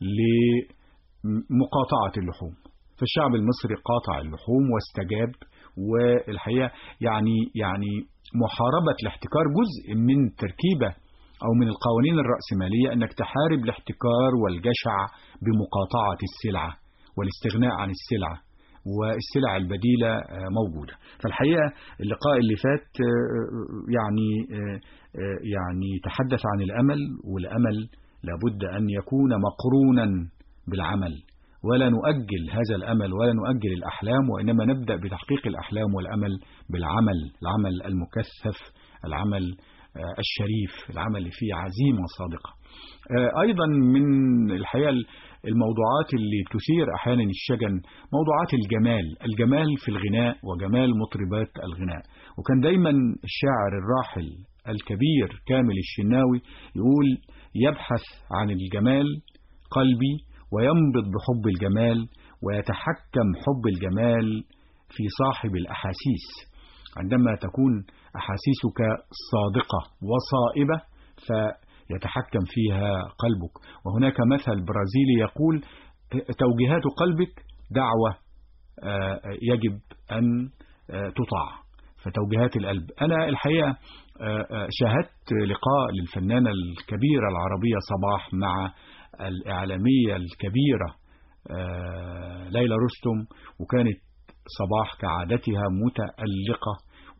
لمقاطعة اللحوم فالشعب المصري قاطع اللحوم واستجاب والحقيقة يعني يعني محاربة الاحتكار جزء من تركيبة أو من القوانين الرأسمالية أنك تحارب الاحتكار والجشع بمقاطعة السلعة والاستغناء عن السلعة والسلع البديلة آه، موجودة فالحقيقة اللقاء اللي فات آه، يعني آه، آه، يعني تحدث عن الأمل والأمل لابد أن يكون مقرونا بالعمل ولا نؤجل هذا الأمل ولا نؤجل الأحلام وإنما نبدأ بتحقيق الأحلام والأمل بالعمل العمل المكثف العمل آه، الشريف العمل اللي فيه عزيمة صادقة آه، أيضا من الحقيقة الموضوعات اللي تثير أحيانا الشجن موضوعات الجمال الجمال في الغناء وجمال مطربات الغناء وكان دايما الشاعر الراحل الكبير كامل الشناوي يقول يبحث عن الجمال قلبي وينبض بحب الجمال ويتحكم حب الجمال في صاحب الأحاسيس عندما تكون أحاسيسك صادقة وصائبة فيتحكم فيها قلبك وهناك مثل برازيلي يقول توجيهات قلبك دعوة آه، يجب أن آه، تطاع فتوجيهات القلب أنا الحقيقة آه، آه، شاهدت لقاء للفنانة الكبيرة العربية صباح مع الإعلامية الكبيرة آه، ليلى رستم وكانت صباح كعادتها متألقة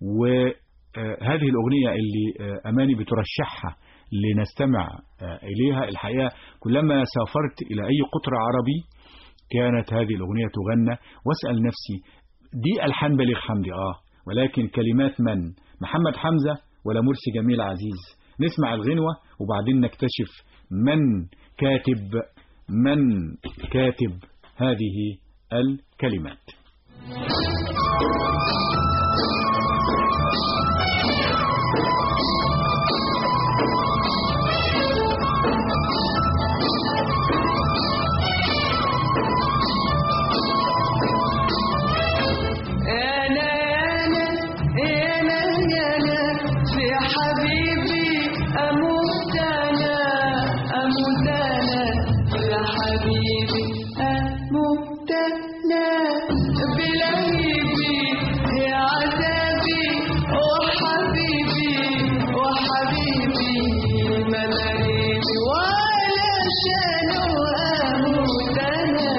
وهذه الأغنية اللي آه، أماني بترشحها لنستمع آه، إليها الحقيقة كلما سافرت إلى أي قطر عربي كانت هذه الأغنية تغنى واسأل نفسي دي ألحان بليغ حمدي آه ولكن كلمات من محمد حمزة ولا مرسي جميل عزيز نسمع الغنوة وبعدين نكتشف من كاتب من كاتب هذه الكلمات أنا أنا أنا أنا في حبيبي أموت أنا أموت أنا يا حبيبي أموت أنا بلهيبي يا عذابي وحبيبي وحبيبي ملاريبي ولا شانو أموت أنا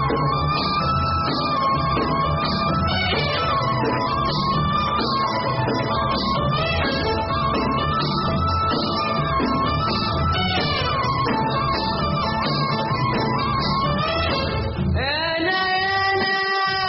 أنا أنا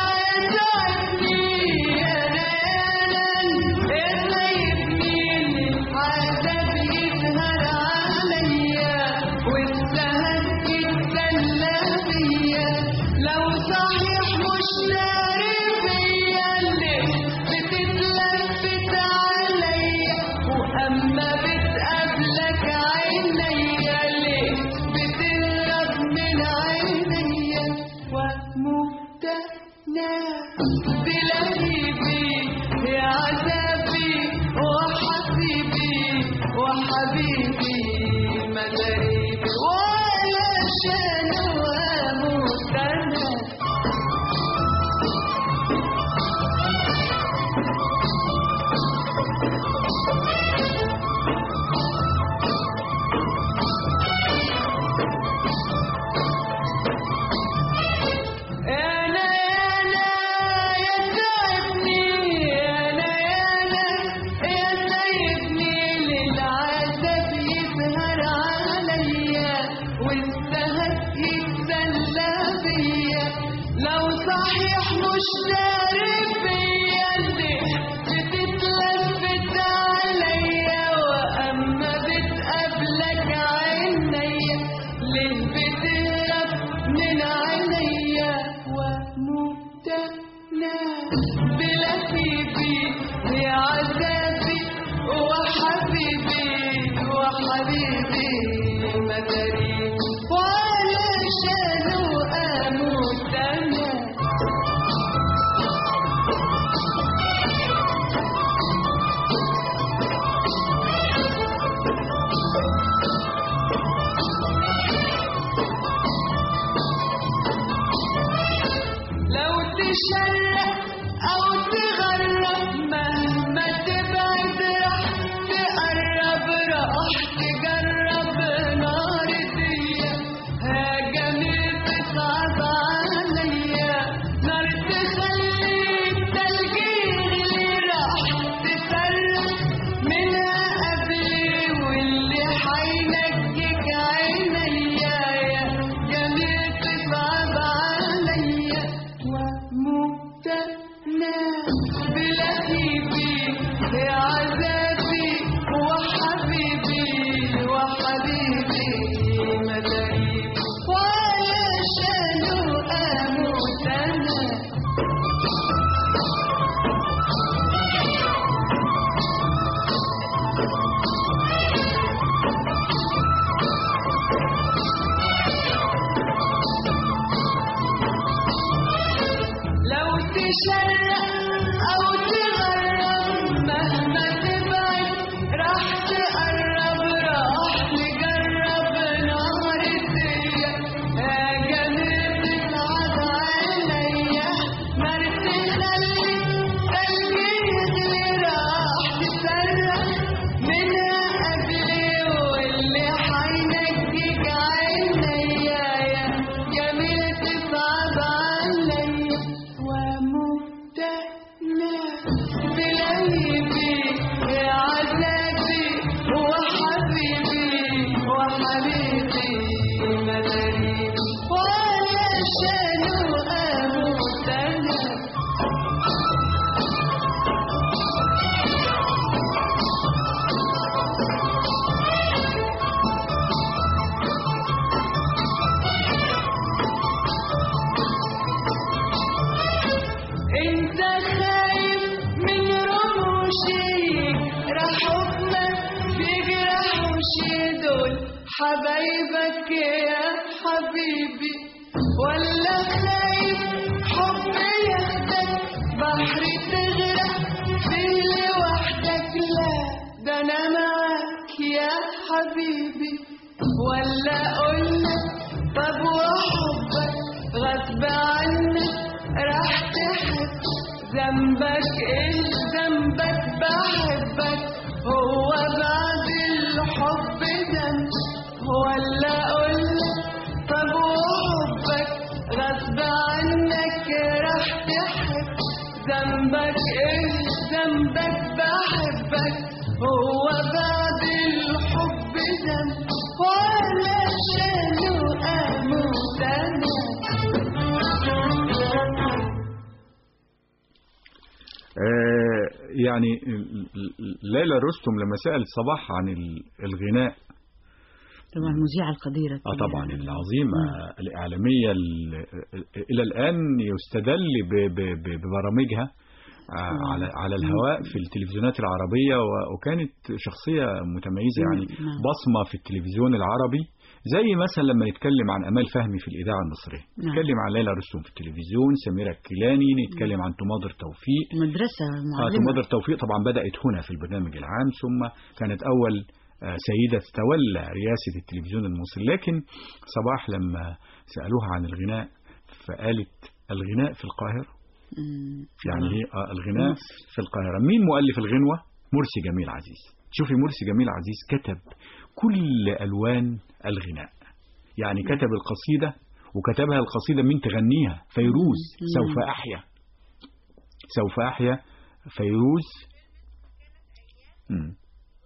تعبني أنا أنا اللي عذاب يسهر عليا والسهر يتسلى بيا لو صحيح مش داري فيا اللي بتتلفت عليا وأما بتقابلك عينيا ليه بتهرب من عينيا ومفتنا بلهيبي يا عذابي وحبيبي وحبيبي مداريبي ولا شان واموت انا أنا أنا يا تعبني أنا أنا يا سايبني للعذاب يسهر عليا والسهر يتسلى بيا لو صحيح مش داري فيا اللي بتتلفت عليا وأما بتقابلك عينيا ليه بتهرب من عينيا ومبتلى بلهيبي يا عذابي وحبيبي وحبيبي مدري وعلشان أموت أنا لو تشرق أو تغرب مهما تبعد راح تقرب راح تجرب نار الدنيا ها جميل تصعب عليا نار تخليك تلج يغلي راح تسرق منها قبلي واللي حينجيك عينيا يا جميل تصعب عليا ومبتلى بلهيبي يا عذابي وحبيبي وحبيبي مدري وعلشان أموت أنا لو تشرق أو تغرب مهما تبعد راح تقرب راح تجرب نار الدنيا يا جميل تصعد عليا نار تخلي قلبي يغلي راح تسرق منها قبلي واللي حينجيك عينيا يا جميل تصعب عليا ومبتلى بلهيبي يا عذابي وحبيبي وحبيبي مدري وعلشان أموت أنا انت خايف من رموشي راح حكمك بيجرحوشي دول حبايبك يا حبيبي ولا خايف حب ياخدك بحر تغرق فيه لوحدك لا ده انا معاك يا حبيبي ولا اقولك طب وحبك غصب عنك راح تحب ذنبك ايه ذنبك بحبك هو بعد الحب ذنب ولا اقولك طب وحبك غصب عنك راح تحب ذنبك ايه ذنبك بحبك هو بعد الحب ذنب ولا شانو اموت انا آه، يعني ال- ال- ليلى رستم لما سأل صباح عن ال- الغناء طبعا المذيعة القديرة اه طبعا العظيمة الإعلامية ال- إلى الآن يستدل ب- ب- ب- ببرامجها آه، مم. على على الهواء في التلفزيونات العربية و- وكانت شخصية متميزة مم. يعني نعم. بصمة في التلفزيون العربي زي مثلا لما نتكلم عن أمال فهمي في الإذاعة المصرية نعم. نتكلم عن ليلى رستم في التلفزيون سميرة الكيلاني نتكلم عن تماضر توفيق مدرسة آه، معلمة تماضر توفيق طبعا بدأت هنا في البرنامج العام ثم كانت أول آه، سيدة تتولى رئاسة التلفزيون المصري لكن صباح لما سألوها عن الغناء فقالت الغناء في القاهرة مم. يعني آه. هي آه، الغناء في القاهرة مين مؤلف الغنوة مرسي جميل عزيز شوفي مرسي جميل عزيز كتب كل ألوان الغناء يعني كتب القصيدة وكتبها القصيدة من تغنيها فيروز مم. سوف أحيا سوف أحيا فيروز مم.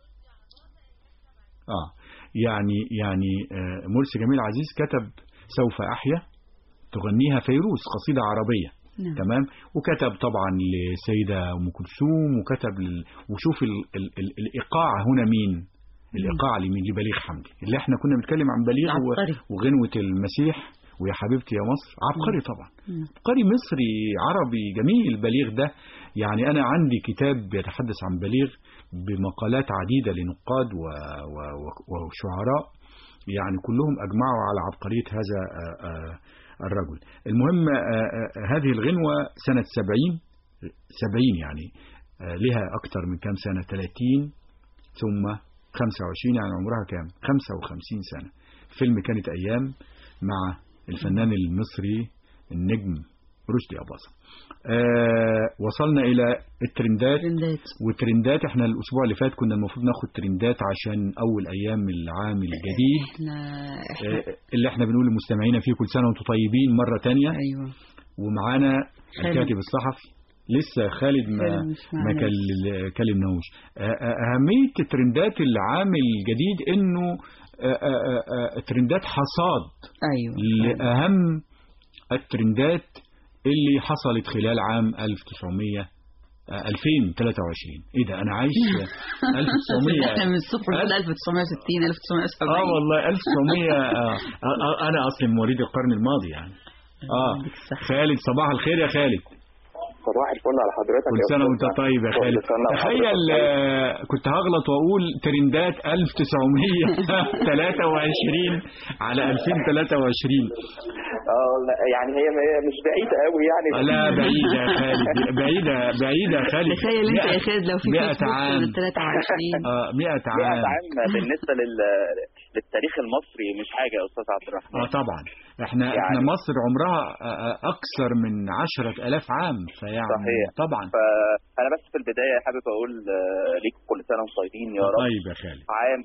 آه يعني يعني آه، مرسي جميل عزيز كتب سوف أحيا تغنيها فيروز قصيدة عربية نعم. تمام وكتب طبعا لسيدة أم كلثوم وكتب لل... وشوف ال... ال... ال... الإيقاع هنا مين الإيقاع لمين لبليغ حمدي اللي احنا كنا بنتكلم عن بليغ و... العبقري. وغنوة المسيح ويا حبيبتي يا مصر عبقري طبعا عبقري مصري عربي جميل بليغ ده يعني أنا عندي كتاب بيتحدث عن بليغ بمقالات عديدة لنقاد و... و... و... وشعراء يعني كلهم أجمعوا على عبقرية هذا آه، آه، الرجل المهم آه، آه، هذه الغنوة سنة سبعين سبعين يعني آه، لها أكثر من كام سنة 30 ثم 25 يعني عمرها كام 55 سنة فيلم كانت أيام مع الفنان المصري النجم رشدي أباظة آه وصلنا إلى الترندات والترندات احنا الأسبوع اللي فات كنا المفروض ناخد ترندات عشان أول أيام العام الجديد احنا آه اللي احنا بنقول لمستمعينا فيه كل سنة وانتم طيبين مرة تانية أيوة ومعانا خالد. الكاتب الصحفي لسه خالد ما خالد مش ما معانا. كل- كلمناهوش آه، آه، أهمية الترندات العام الجديد إنه آه، آه، آه، ترندات حصاد أيوة لأهم الترندات اللي حصلت خلال عام 1900 آه، 2023 ايه ده انا عايش 1900 احنا من الصبح بنقول 1960 1970 اه والله 1900 آه آه آه انا اصلي مواليد القرن الماضي يعني اه خالد صباح الخير يا خالد صباح الفل على حضرتك كل يا سنه أستاذ وانت أحمد. طيب يا كل خالد سنة وحضرتك تخيل طيب. آه، كنت هغلط واقول ترندات 1923 على 2023 اه لا يعني هي هي مش بعيدة قوي يعني لا بعيدة يا خالد بعيدة بعيدة يا خالد تخيل انت يا مئة- خالد لو في مئة فيسبوك عام سنة 23 اه 100 مئة عام عام بالنسبة لل... للتاريخ المصري مش حاجة يا أستاذ عبد الرحمن اه طبعا احنا يعني- احنا مصر عمرها آه، آه، اكثر من عشرة الاف عام فيعني صحيح. طبعا فأنا بس في البداية حابب أقول آه، ليكم كل سنة وانتم طيبين يا رب طيب يا خالد عام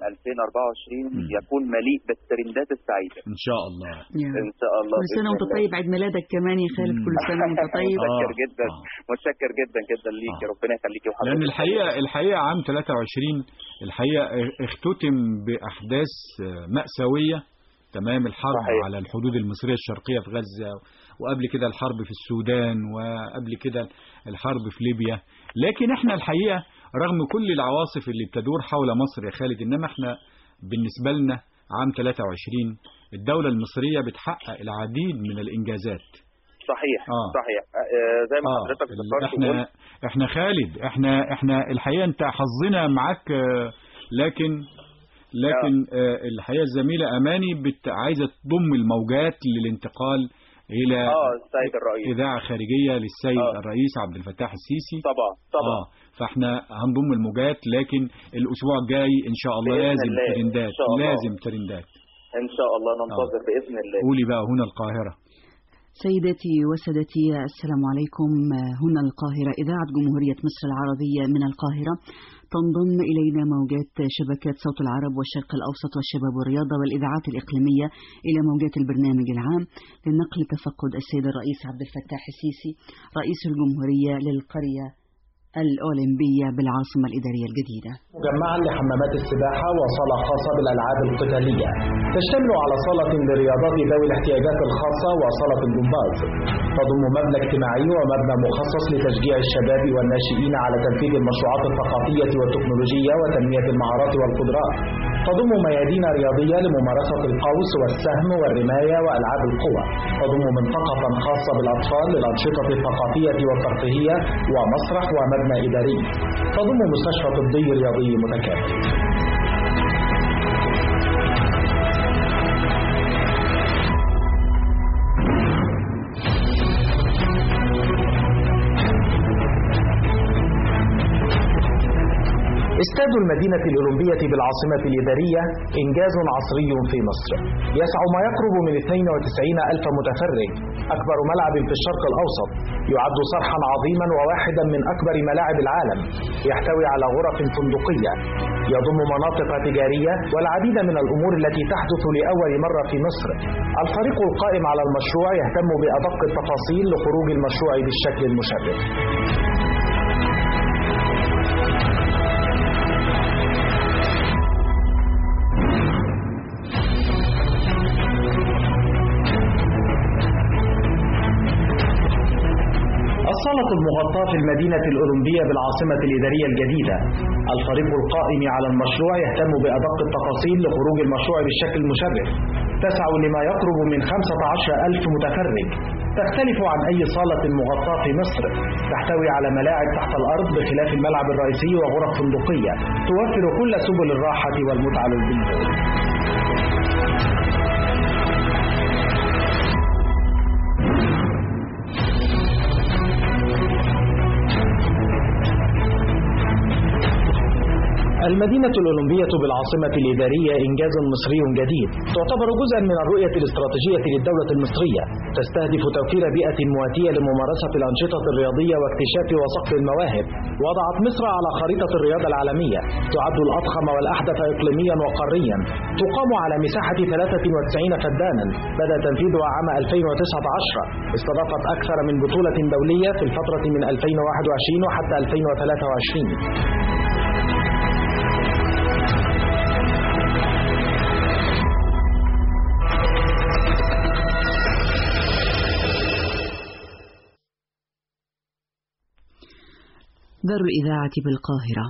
2024 يكون مليء بالترندات السعيدة ان شاء الله إن شاء الله كل سنة بإذن وانت الله. طيب عيد ميلادك كمان يا خالد كل سنة وانت طيب متشكر جدا متشكر جدا جدا ليك ربنا يخليكي وحضرتك لان الحقيقه الحقيقه عام 23 الحقيقه اختتم باحداث آه، ماساويه تمام الحرب صحيح. على الحدود المصريه الشرقيه في غزه وقبل كده الحرب في السودان وقبل كده الحرب في ليبيا لكن احنا الحقيقه رغم كل العواصف اللي بتدور حول مصر يا خالد انما احنا بالنسبه لنا عام 23 الدوله المصريه بتحقق العديد من الانجازات صحيح آه. صحيح آه، زي ما اه حضرتك ذكرت احنا وقلت احنا خالد احنا احنا الحقيقه انت حظنا معاك آه، لكن لكن آه، الحقيقه الزميله اماني بت عايزه تضم الموجات للانتقال الى اه السيد الرئيس اذاعه خارجيه للسيد آه. الرئيس عبد الفتاح السيسي طبعا طبعا اه فاحنا هنضم الموجات لكن الاسبوع الجاي ان شاء الله بإذن لازم الله. ترندات إن شاء الله. لازم ترندات ان شاء الله ننتظر باذن الله قولي بقى هنا القاهره سيداتي وسادتي السلام عليكم هنا القاهرة إذاعة جمهورية مصر العربية من القاهرة تنضم إلينا موجات شبكات صوت العرب والشرق الأوسط والشباب والرياضة والإذاعات الإقليمية إلى موجات البرنامج العام لنقل تفقد السيد الرئيس عبد الفتاح السيسي رئيس الجمهورية للقرية الأولمبية بالعاصمة الإدارية الجديدة مجمعا لحمامات السباحة وصالة خاصة بالألعاب القتالية تشتمل على صالة لرياضات ذوي الاحتياجات الخاصة وصالة الجمباز تضم مبنى اجتماعي ومبنى مخصص لتشجيع الشباب والناشئين على تنفيذ المشروعات الثقافية والتكنولوجية وتنمية المهارات والقدرات تضم ميادين رياضية لممارسة القوس والسهم والرماية وألعاب القوى تضم منطقة خاصة بالأطفال للأنشطة الثقافية والترفيهية ومسرح ومبنى إداري تضم مستشفى طبي رياضي متكامل استاد المدينة الأولمبية بالعاصمة الإدارية إنجاز عصري في مصر يسع ما يقرب من 92 ألف متفرج أكبر ملعب في الشرق الأوسط يعد صرحا عظيما وواحدا من أكبر ملاعب العالم يحتوي على غرف فندقية يضم مناطق تجارية والعديد من الأمور التي تحدث لأول مرة في مصر الفريق القائم على المشروع يهتم بأدق التفاصيل لخروج المشروع بالشكل المشرف الصالة المغطاة في المدينة الأولمبية بالعاصمة الإدارية الجديدة الفريق القائم على المشروع يهتم بأدق التفاصيل لخروج المشروع بالشكل المشرف تسع لما يقرب من 15 ألف متفرج تختلف عن أي صالة مغطاة في مصر تحتوي على ملاعب تحت الأرض بخلاف الملعب الرئيسي وغرف فندقية توفر كل سبل الراحة والمتعة للجمهور المدينة الأولمبية بالعاصمة الإدارية إنجاز مصري جديد تعتبر جزءا من الرؤية الاستراتيجية للدولة المصرية تستهدف توفير بيئة مواتية لممارسة الأنشطة الرياضية واكتشاف وصقل المواهب وضعت مصر على خريطة الرياضة العالمية تعد الأضخم والأحدث إقليميا وقاريا تقام على مساحة 93 فدانا بدأ تنفيذها عام 2019 استضافت أكثر من بطولة دولية في الفترة من 2021 وحتى 2023 دار الإذاعة بالقاهرة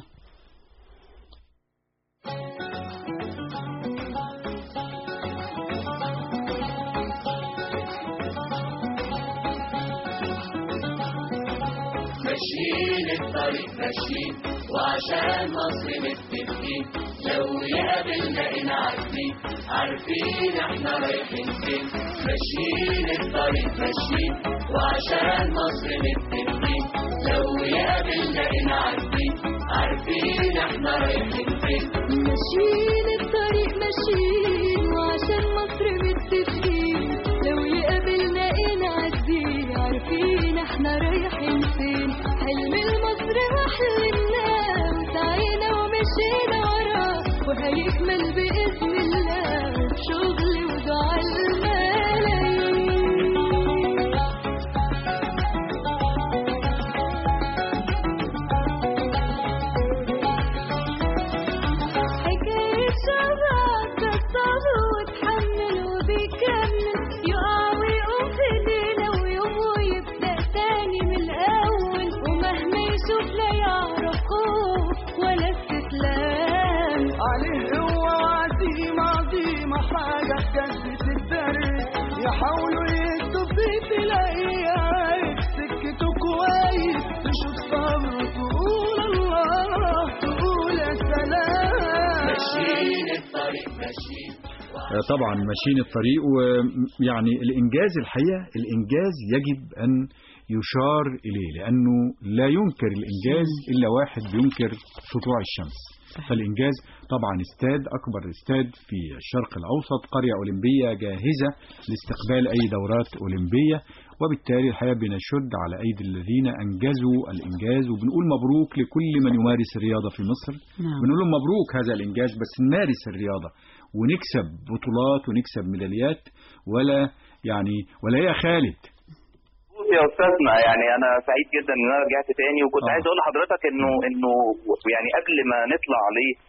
ماشيين الطريق ماشيين وعشان مصر متفقين لو يقابلنا نعدي عارفين احنا رايحين فين ماشيين الطريق ماشيين وعشان مصر متفقين لو يقابلنا نعدي عارفين احنا رايحين فين ماشيين الطريق ماشيين وعشان مصر متفقين لو يقابلنا ايه نعدي عارفين احنا رايحين فين حلم المصري وحلمنا وسعينا ومشينا وراه وهيكمل بإذن الله بشغل ودعاء الملايين حكاية شباب كسر وتحمل وبيكمل يقع ويقوم في ليلة ويوم ويبدأ تاني من الأول ومهما يشوف لا يعرف خوف ولا استسلام عليه هو عزيمة عظيمة حاجة بجد تتدرس يحاولوا يكتب في الأيام سكته كويس تشوف صبر تقول الله تقول يا سلام ماشيين الطريق ماشيين آه، طبعا ماشيين الطريق ويعني الإنجاز الحقيقة الإنجاز يجب أن يشار إليه لأنه لا ينكر الإنجاز إلا واحد بينكر سطوع الشمس فالإنجاز طبعا استاد أكبر استاد في الشرق الأوسط قرية أولمبية جاهزة لاستقبال أي دورات أولمبية وبالتالي الحقيقة بنشد على أيدي الذين أنجزوا الإنجاز وبنقول مبروك لكل من يمارس الرياضة في مصر نعم. بنقول لهم مبروك هذا الإنجاز بس نمارس الرياضة ونكسب بطولات ونكسب ميداليات ولا يعني ولا يا خالد بص يا استاذنا يعني انا سعيد جدا ان انا رجعت تاني وكنت آه. عايز اقول لحضرتك انه انه يعني قبل ما نطلع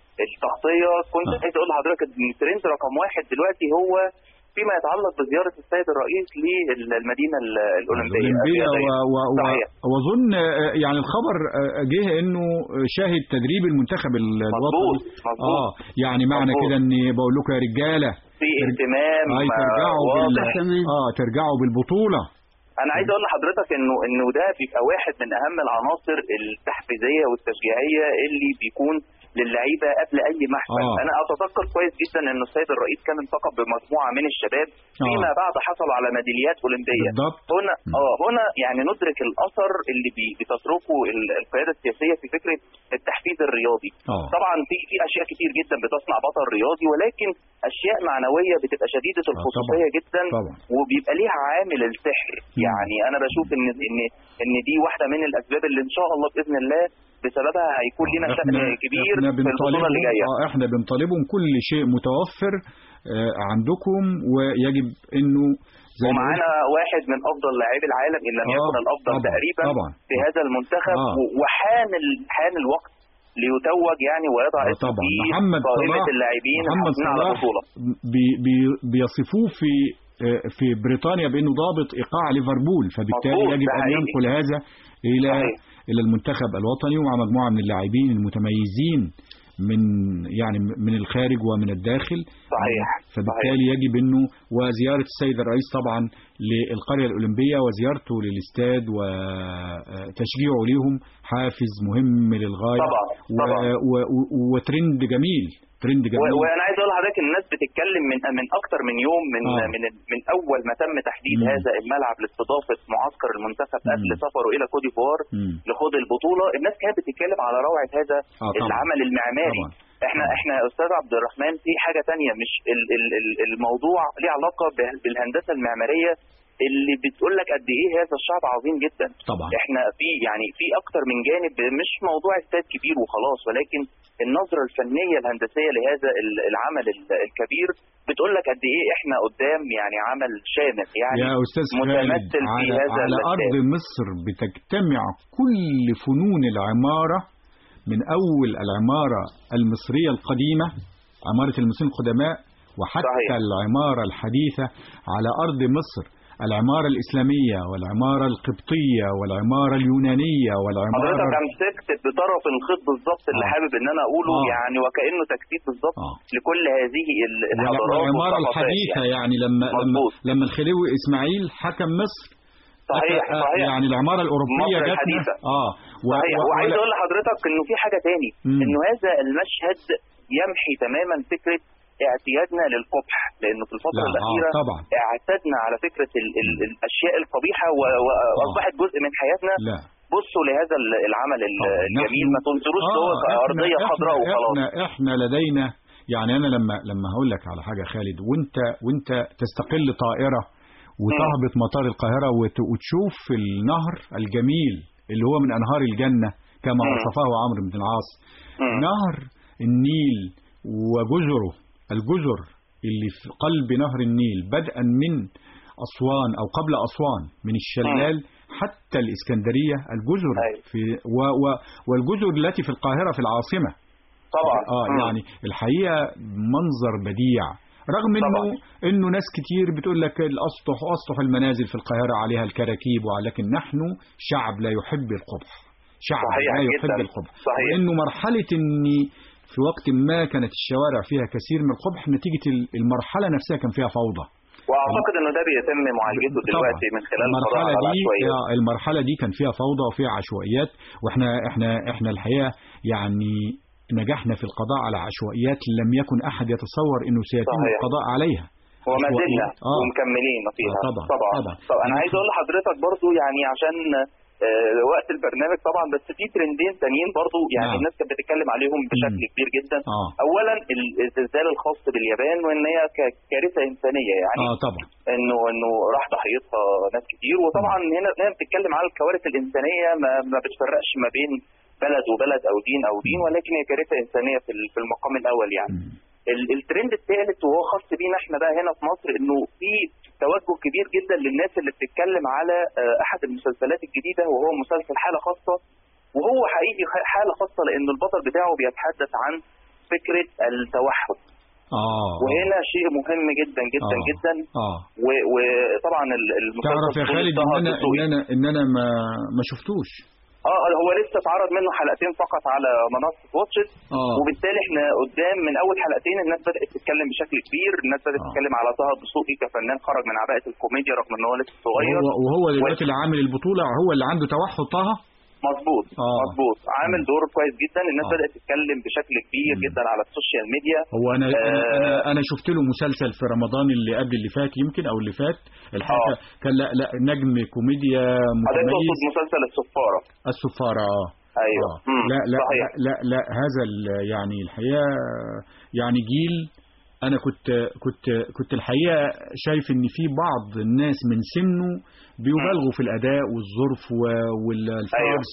للتغطيه كنت آه. عايز اقول لحضرتك ان الترند رقم واحد دلوقتي هو فيما يتعلق بزياره السيد الرئيس للمدينه الاولمبيه الأولمبية الرياضية. و... و... و... صحيح. وأظن آه، يعني الخبر آه، جه إنه شاهد تدريب المنتخب ال- الوطني مظبوط. اه يعني معنى مظبوط. كده إن بقول لكم يا رجالة في اهتمام أي ترجعوا بال... واضح اه ترجعوا بالبطولة انا عايز اقول لحضرتك انه انه ده بيبقى واحد من اهم العناصر التحفيزيه والتشجيعيه اللي بيكون للعيبه قبل اي محفل آه. انا اتذكر كويس جدا انه السيد الرئيس كان انتقب بمجموعه من الشباب فيما بعد حصلوا على ميداليات اولمبيه بالضبط. هنا اه هنا يعني ندرك الاثر اللي بي- بتتركه ال- القياده السياسيه في فكره التحفيز الرياضي آه. طبعا في في اشياء كتير جدا بتصنع بطل رياضي ولكن اشياء معنويه بتبقى شديده الخصوصيه جدا طبعا. وبيبقى ليها عامل السحر يعني انا بشوف ان ان ان دي واحده من الاسباب اللي ان شاء الله باذن الله بسببها هيكون لنا شأن كبير احنا في البطوله اللي بنطالبهم جايه اه احنا بنطالبهم كل شيء متوفر آه عندكم ويجب انه زي ما ومعانا واحد من افضل لاعبي العالم ان لم آه، يكن الافضل طبعاً، تقريبا طبعاً. في هذا المنتخب آه. و- وحان ال- حان الوقت ليتوج يعني ويضع آه اسمه طبعا في محمد قائمه صلاح اللاعبين محمد الحاصلين على صلاح بطوله بي بي بيصفوه في آه، في بريطانيا بانه ضابط ايقاع ليفربول فبالتالي مظبوط، يجب ده ان حقيقي. ينقل هذا الى صحيح. الى المنتخب الوطني ومع مجموعه من اللاعبين المتميزين من يعني من الخارج ومن الداخل صحيح فبالتالي يجب انه وزياره السيد الرئيس طبعا للقريه الاولمبيه وزيارته للاستاد وتشجيعه ليهم حافز مهم للغايه طبعا، طبعا. و- و- و- وترند جميل ترند و- جميل وانا عايز اقول لحضرتك ان الناس بتتكلم من من اكتر من يوم من آه. من من اول ما تم تحديد مم. هذا الملعب لاستضافه معسكر المنتخب قبل سفره الى كوت ديفوار مم. لخوض البطوله الناس كانت بتتكلم على روعه هذا آه، طبعا. العمل المعماري طبعا. احنا احنا يا استاذ عبد الرحمن في حاجه تانية مش ال ال ال الموضوع ليه علاقه به- بالهندسه المعماريه اللي بتقول لك قد ايه هذا الشعب عظيم جدا طبعا احنا في يعني في اكتر من جانب مش موضوع استاد كبير وخلاص ولكن النظره الفنيه الهندسيه لهذا ال- العمل ال- الكبير بتقول لك قد ايه احنا قدام يعني عمل شامل يعني يا استاذ خالد متمثل في على, هذا على الاستاد. ارض مصر بتجتمع كل فنون العماره من اول العماره المصريه القديمه عماره المصريين القدماء وحتى صحيح. العماره الحديثه على ارض مصر العماره الاسلاميه والعماره القبطيه والعماره اليونانيه والعماره حضرتك امسكت بطرف الخيط بالظبط اللي آه. حابب ان انا اقوله آه. يعني وكانه تجسيد بالظبط لكل هذه ال- الحضارات والعماره والثقافات الحديثه يعني. يعني لما لما لما الخديوي اسماعيل حكم مصر صحيح آه، صحيح يعني العماره الاوروبيه مصر جاتنا الحديثة. اه و- صحيح و- وعايز ولا- اقول لحضرتك انه في حاجه تاني مم. انه هذا المشهد يمحي تماما فكره اعتيادنا للقبح لانه في الفتره لا، آه، الاخيره طبعا. اعتدنا على فكره ال ال الاشياء القبيحه و- واصبحت جزء من حياتنا لا بصوا لهذا ال- العمل ال- الجميل ما تنظروش آه، هو إحنا- كارضيه إحنا- خضراء وخلاص احنا احنا لدينا يعني انا لما لما هقول لك على حاجه يا خالد وانت وانت تستقل طائره وتهبط مطار القاهره وت- وتشوف النهر الجميل اللي هو من انهار الجنه كما مم. وصفه عمرو بن العاص مم. نهر النيل وجزره الجزر اللي في قلب نهر النيل بدءا من أسوان أو قبل أسوان من الشلال حتى الإسكندرية الجزر في و و والجزر التي في القاهرة في العاصمة طبعا اه مم. يعني الحقيقة منظر بديع رغم انه انه ناس كتير بتقول لك الاسطح اسطح المنازل في القاهرة عليها الكراكيب ولكن نحن شعب لا يحب القبح شعب صحيح لا يحب جداً. القبح صحيح. لانه مرحلة اني في وقت ما كانت الشوارع فيها كثير من القبح نتيجة ال- المرحلة نفسها كان فيها فوضى واعتقد انه ده بيتم معالجته دلوقتي من خلال القضاء المرحلة على دي العشوائيات آه، المرحلة دي كان فيها فوضى وفيها عشوائيات واحنا احنا احنا الحقيقة يعني نجحنا في القضاء على عشوائيات لم يكن احد يتصور انه سيتم صحيح. القضاء عليها وما زلنا آه. ومكملين فيها طبعا طبعا, طبعا. طبعا. انا عايز اقول لحضرتك برضو يعني عشان آه، وقت البرنامج طبعا بس في ترندين تانيين برضو يعني نعم. الناس كانت بتتكلم عليهم بشكل كبير جدا آه. اولا ال- الزلزال الخاص باليابان وان هي ك- كارثه انسانيه يعني اه طبعا انه انه راح ضحيتها ناس كتير وطبعا هنا هنا بتتكلم على الكوارث الانسانيه ما, ما بتفرقش ما بين بلد وبلد او دين او دين ولكن هي كارثه انسانيه في ال- في المقام الاول يعني ال- الترند الثالث وهو خاص بينا احنا بقى هنا في مصر انه في توجه كبير جدا للناس اللي بتتكلم على آه، احد المسلسلات الجديده وهو مسلسل حاله خاصه وهو حقيقي خ- حاله خاصه لان البطل بتاعه بيتحدث عن فكره التوحد اه وهنا شيء مهم جدا جدا آه. جدا اه و- وطبعا ال- المسلسل تعرف يا طول خالد ان السهر انا دسوقي. ان انا ان انا ما ما شفتوش اه هو لسه اتعرض منه حلقتين فقط على منصه واتشت اه وبالتالي احنا قدام من اول حلقتين الناس بدات تتكلم بشكل كبير الناس بدات تتكلم على طه دسوقي كفنان خرج من عباءه الكوميديا رغم ان هو لسه صغير وهو وهو دلوقتي اللي عامل البطولة هو اللي عنده توحد طه مظبوط آه. مظبوط عامل دور كويس جدا الناس بدات تتكلم بشكل كبير جدا على السوشيال ميديا هو انا آه. انا انا, أنا شفت له مسلسل في رمضان اللي قبل اللي فات يمكن او اللي فات الحقيقه كان لا لا نجم كوميديا حضرتك متميز تقصد مسلسل الصفاره السفاره اه ايوه آه. مم. لا لا, صحيح. لا لا هذا ال- يعني الحقيقه يعني جيل انا كنت كنت كنت الحقيقه شايف ان في بعض الناس من سنه بيبالغوا في الاداء والظرف و- والفرس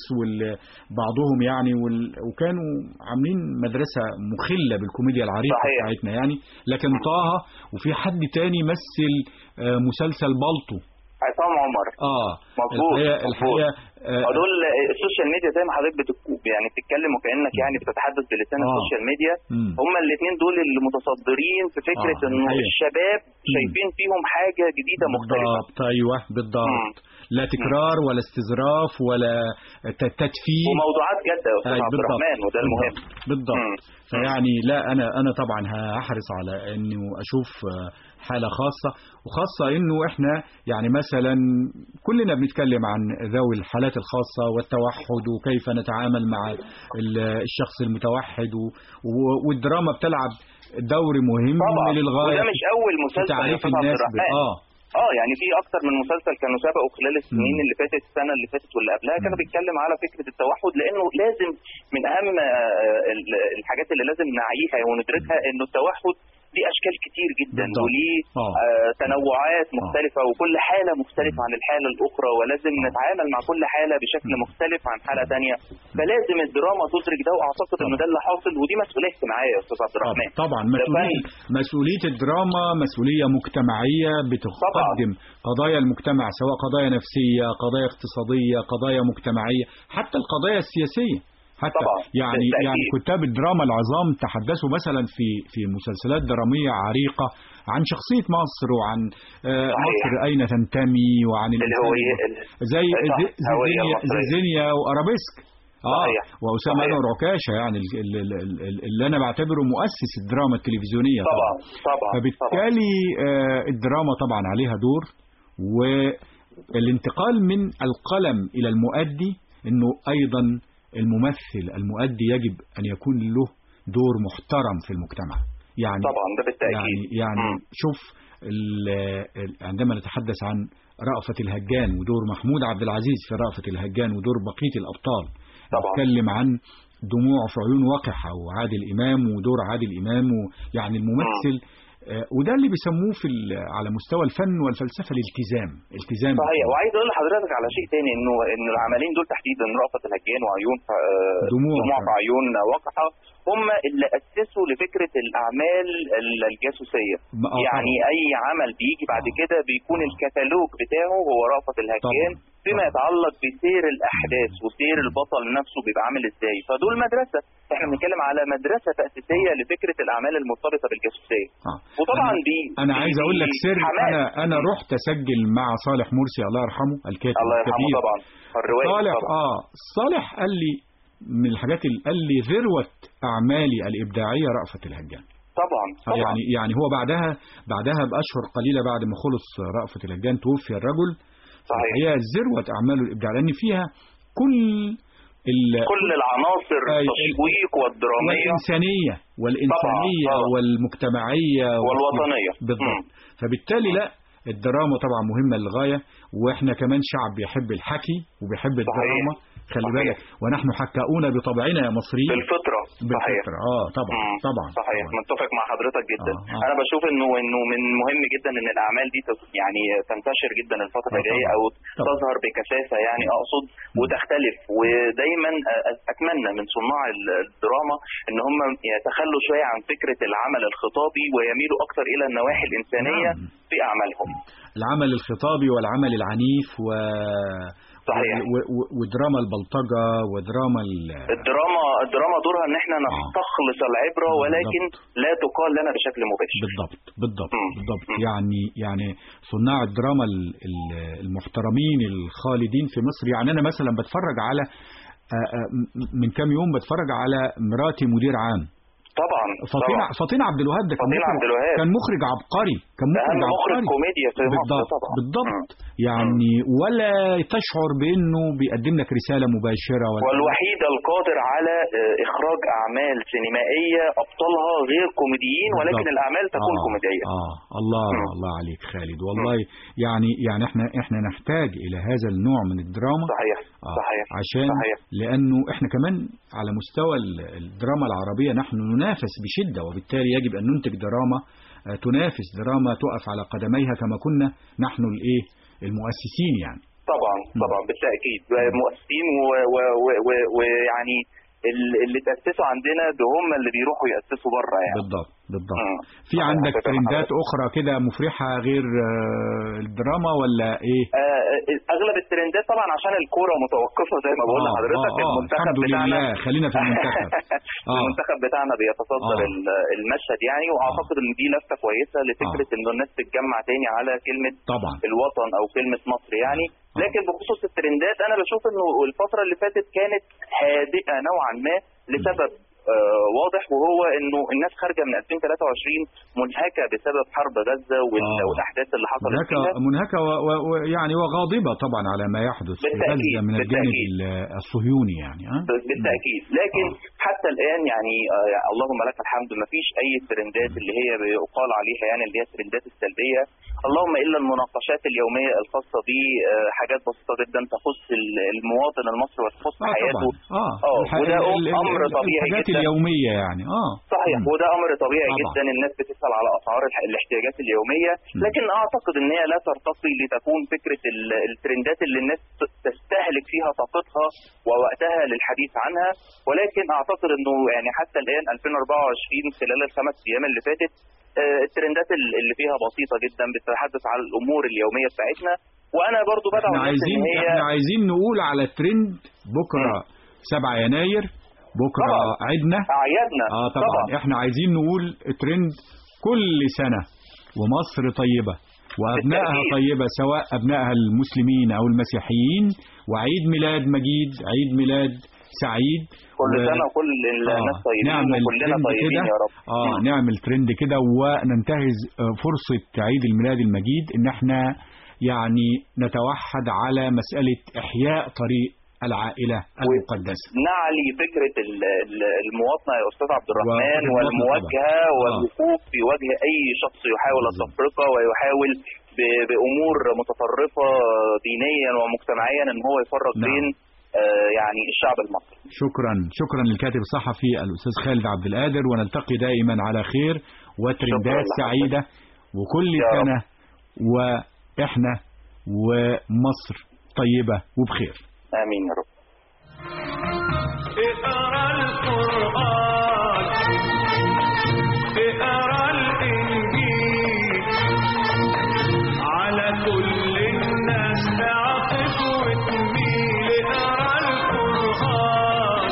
وبعضهم يعني وال- وكانوا عاملين مدرسه مخله بالكوميديا العريقه صحيح. بتاعتنا يعني لكن طه وفي حد تاني مثل آه، مسلسل بالطو عصام عمر اه مظبوط الحقيقه مظبوط. الحقيقه آه، دول السوشيال ميديا زي ما حضرتك بتك- يعني بتتكلم وكانك يعني بتتحدث بلسان آه. السوشيال ميديا مم. هما الاثنين دول اللي متصدرين في فكره آه، انه الحقيقة. الشباب شايفين فيهم حاجه جديده مختلفه بالضبط ايوه بالضبط لا تكرار ولا استظراف ولا ت- تدفين وموضوعات جاده يا استاذ أي عبد بالضبط. الرحمن وده المهم بالضبط فيعني لا انا انا طبعا هحرص على انه اشوف آه، حاله خاصه وخاصه انه احنا يعني مثلا كلنا بنتكلم عن ذوي الحالات الخاصه والتوحد وكيف نتعامل مع ال- الشخص المتوحد و- و- والدراما بتلعب دور مهم طبعا للغايه وده مش اول في مسلسل يا تعريف استاذ عبد الناس ب- الرحمن اه اه يعني في اكتر من مسلسل كانوا سبقوا خلال السنين اللي فاتت السنه اللي فاتت واللي قبلها كانوا بيتكلم على فكره التوحد لانه لازم من اهم آه، ال- الحاجات اللي لازم نعيها وندركها انه التوحد ليه اشكال كتير جدا بالضبط. وليه آه. آه، تنوعات مختلفه وكل حاله مختلفه عن الحاله الاخرى ولازم نتعامل مع كل حاله بشكل مختلف عن حاله تانية فلازم الدراما تدرك ده واعتقد انه ده اللي حاصل ودي مسؤوليه اجتماعيه يا استاذ عبد الرحمن طبعا ده مسؤولية فن. مسؤولية الدراما مسؤولية مجتمعية بتقدم قضايا المجتمع سواء قضايا نفسية قضايا اقتصادية قضايا مجتمعية حتى القضايا السياسية حتى طبعا، يعني بالتأكيد. يعني كتاب الدراما العظام تحدثوا مثلا في في مسلسلات درامية عريقة عن شخصية مصر وعن آه، صحيح. مصر أين تنتمي وعن الهوية الإنسان زي صح، زي- الهوية زيزينيا- المصرية. زيزينيا وارابيسك اه صحيح. واسامه صحيح. انور عكاشه يعني ال- ال- ال- ال- اللي انا بعتبره مؤسس الدراما التلفزيونيه طبعا طبعا فبالتالي آه، الدراما طبعا عليها دور والانتقال من القلم الى المؤدي انه ايضا الممثل المؤدي يجب ان يكون له دور محترم في المجتمع يعني طبعا ده بالتاكيد يعني يعني شوف ال- ال- عندما نتحدث عن رأفت الهجان ودور محمود عبد العزيز في رأفت الهجان ودور بقية الأبطال طبعا. نتكلم عن دموع في عيون وقحة وعادل إمام ودور عادل إمام يعني الممثل آه، وده اللي بيسموه في ال- على مستوى الفن والفلسفة الالتزام التزام صحيح وعايز اقول لحضرتك على شيء تاني انه ان العملين دول تحديدا رأفت الهجان وعيون آه، دموع. دموع في عيون وقحه هم اللي اسسوا لفكره الاعمال ال- الجاسوسيه ما- آه، يعني اي عمل بيجي بعد كده بيكون الكتالوج بتاعه هو رأفت الهجان فيما يتعلق بسير الاحداث وسير البطل نفسه بيبقى عامل ازاي فدول مدرسه احنا بنتكلم على مدرسه تاسيسيه لفكره الاعمال المرتبطه بالجاسوسيه آه. وطبعا أنا- دي انا عايز اقول لك سر حماس. انا انا رحت اسجل مع صالح مرسي الله يرحمه الكاتب الله يرحمه الكبير طبعا الروايه صالح طبعا اه صالح قال لي من الحاجات اللي قال لي ذروة أعمالي الإبداعية رأفت الهجان طبعا طبعا يعني يعني هو بعدها بعدها بأشهر قليلة بعد ما خلص رأفت الهجان توفي الرجل صحيح. هي ذروة أعماله الإبداعية لأن فيها كل ال كل العناصر أي- التشويق والدراميه والإنسانية والإنسانية طبعا. والمجتمعية والوطنية. بالضبط فبالتالي لا الدراما طبعا مهمة للغاية واحنا كمان شعب بيحب الحكي وبيحب الدراما خلي صحيح. بالك ونحن حكاؤون بطبعنا يا مصريين بالفطره صحيح بالفطرة اه طبعا مم. طبعا صحيح متفق مع حضرتك جدا آه، آه. انا بشوف انه انه من مهم جدا ان الاعمال دي تس- يعني تنتشر جدا الفتره آه، الجايه طبعاً. او طبعاً. تظهر بكثافه يعني اقصد وتختلف ودايما أ- اتمنى من صناع ال- الدراما ان هم يتخلوا شويه عن فكره العمل الخطابي ويميلوا اكثر الى النواحي الانسانيه في اعمالهم العمل الخطابي والعمل العنيف و صحيح. و... و... ودراما البلطجة ودراما ال... الدراما الدراما دورها ان احنا نستخلص العبره ولكن لا تقال لنا بشكل مباشر بالضبط بالضبط بالضبط يعني يعني صناع الدراما ال- ال- المحترمين الخالدين في مصر يعني انا مثلا بتفرج على آه، آه، م- من كام يوم بتفرج على مراتي مدير عام طبعا فطين طبعا. فطين عبد الوهاب ده كان فطين مخرج- عبد الوهاب. كان مخرج عبقري كان ده مخرج أهم مخرج عبقري كوميديا في مصر بالضبط طبعا. بالضبط يعني ولا تشعر بانه بيقدم لك رساله مباشره ولا والوحيد القادر على آه، اخراج اعمال سينمائيه ابطالها غير كوميديين ولكن بالضبط. الاعمال تكون آه كوميديه اه الله الله عليك خالد والله يعني يعني احنا احنا نحتاج الى هذا النوع من الدراما صحيح آه صحيح عشان صحيح. لانه احنا كمان على مستوى ال- الدراما العربيه نحن ننافس بشده وبالتالي يجب ان ننتج دراما آه، تنافس دراما تقف على قدميها كما كنا نحن الايه المؤسسين يعني طبعا طبعا بالتاكيد مؤسسين و- و- و- و- ويعني ال- اللي تاسسوا عندنا ده هم اللي بيروحوا ياسسوا بره يعني بالضبط بالضبط في عندك ترندات اخرى كده مفرحه غير آه، الدراما ولا ايه آه، اغلب الترندات طبعا عشان الكوره متوقفه زي ما بقول آه، لحضرتك آه، آه، المنتخب الحمد بتاعنا لله خلينا في المنتخب آه. المنتخب بتاعنا بيتصدر آه. ال- المشهد يعني واعتقد ان دي لفته كويسه لفكره انه الناس تتجمع تاني على كلمه طبعا الوطن او كلمه مصر يعني لكن بخصوص الترندات انا بشوف انه الفتره اللي فاتت كانت هادئه نوعا ما لسبب آه واضح وهو انه الناس خارجه من 2023 منهكه بسبب حرب غزه وال- آه. والاحداث اللي حصلت منهكة فيها منهكة و- و- و- يعني وغاضبة طبعا على ما يحدث في بالتأكيد، غزة من الجانب بالتأكيد. ال- الصهيوني يعني ها؟ بالتاكيد لكن حتى الان يعني آه يعني اللهم لك الحمد ما فيش اي ترندات اللي هي بيقال عليها يعني اللي هي الترندات السلبيه اللهم الا المناقشات اليوميه الخاصه بحاجات بسيطه جدا تخص ال- المواطن المصري وتخص اه حياته طبعا اه اه الح- وده ال- ال- امر ال- طبيعي الحاجات جدا اليومية يعني اه صحيح مم. وده امر طبيعي طبعا. جدا الناس بتسال على اسعار الح- الاحتياجات اليوميه لكن اعتقد ان هي لا ترتقي لتكون فكره ال- الترندات اللي الناس ت- تستهلك فيها طاقتها ووقتها للحديث عنها ولكن اعتقد انه يعني حتى الان 2024 خلال الخمس ايام اللي فاتت آه، الترندات ال- اللي فيها بسيطه جدا بتتحدث عن الامور اليوميه بتاعتنا وانا برضو بدعو احنا الناس عايزين ان هي احنا عايزين نقول على ترند بكرة 7 يناير بكرة طبعا. عيدنا اعيادنا اه طبعا. طبعا. احنا عايزين نقول ترند كل سنة ومصر طيبة وأبنائها بالتأكيد. طيبة سواء أبنائها المسلمين أو المسيحيين وعيد ميلاد مجيد عيد ميلاد سعيد كل سنه وكل الناس طيبين نعمل وكلنا ترند طيبين كده يا رب اه نعمل ترند كده وننتهز آه، فرصة عيد الميلاد المجيد ان احنا يعني نتوحد على مسألة احياء طريق العائلة المقدسة نعلي فكرة ال- ال- المواطنة يا أستاذ عبد الرحمن والمواطنة والمواجهة طبعا. آه. والوقوف في وجه أي شخص يحاول التفرقة ويحاول ب- بأمور متطرفة دينيا ومجتمعيا إن هو يفرق نعم. بين آه، يعني الشعب المصري شكرا شكرا للكاتب الصحفي الأستاذ خالد عبد القادر ونلتقي دائما على خير وترندات شكراً سعيدة وكل يا رب. سنة وإحنا ومصر طيبة وبخير آمين يا رب اقرا القرآن اقرا الإنجيل على كل الناس اعطف وتميل اقرا القرآن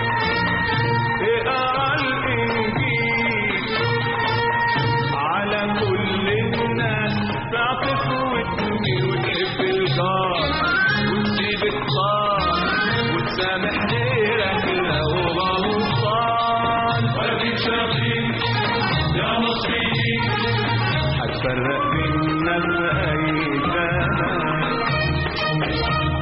اقرا الإنجيل على كل الناس تعطف وتميل وتحب الجار وتسيب الطار وتسامح غيرك لو غلطان وادي شاطرين يا مصريين هتفرق بينا بأي زمان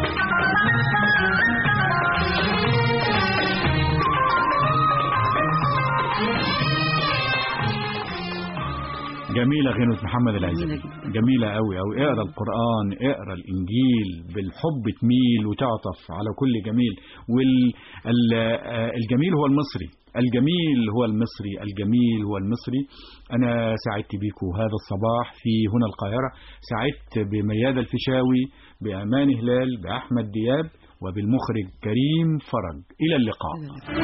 جميلة غنوة محمد العزيزي جميلة قوي قوي اقرا القرآن اقرا الإنجيل بالحب تميل وتعطف على كل جميل والجميل هو المصري الجميل هو المصري الجميل هو المصري أنا سعدت بيكم هذا الصباح في هنا القاهرة سعدت بميادة الفيشاوي بأمان هلال بأحمد دياب وبالمخرج كريم فرج إلى اللقاء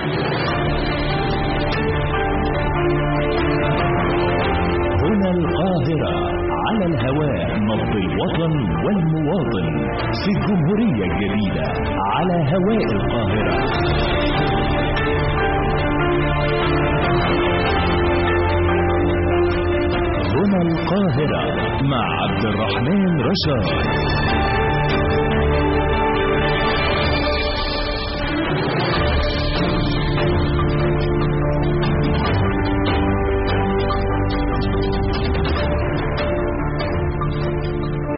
هنا القاهرة على الهواء نبض الوطن والمواطن في الجمهورية الجديدة على هواء القاهرة هنا القاهرة مع عبد الرحمن رشاد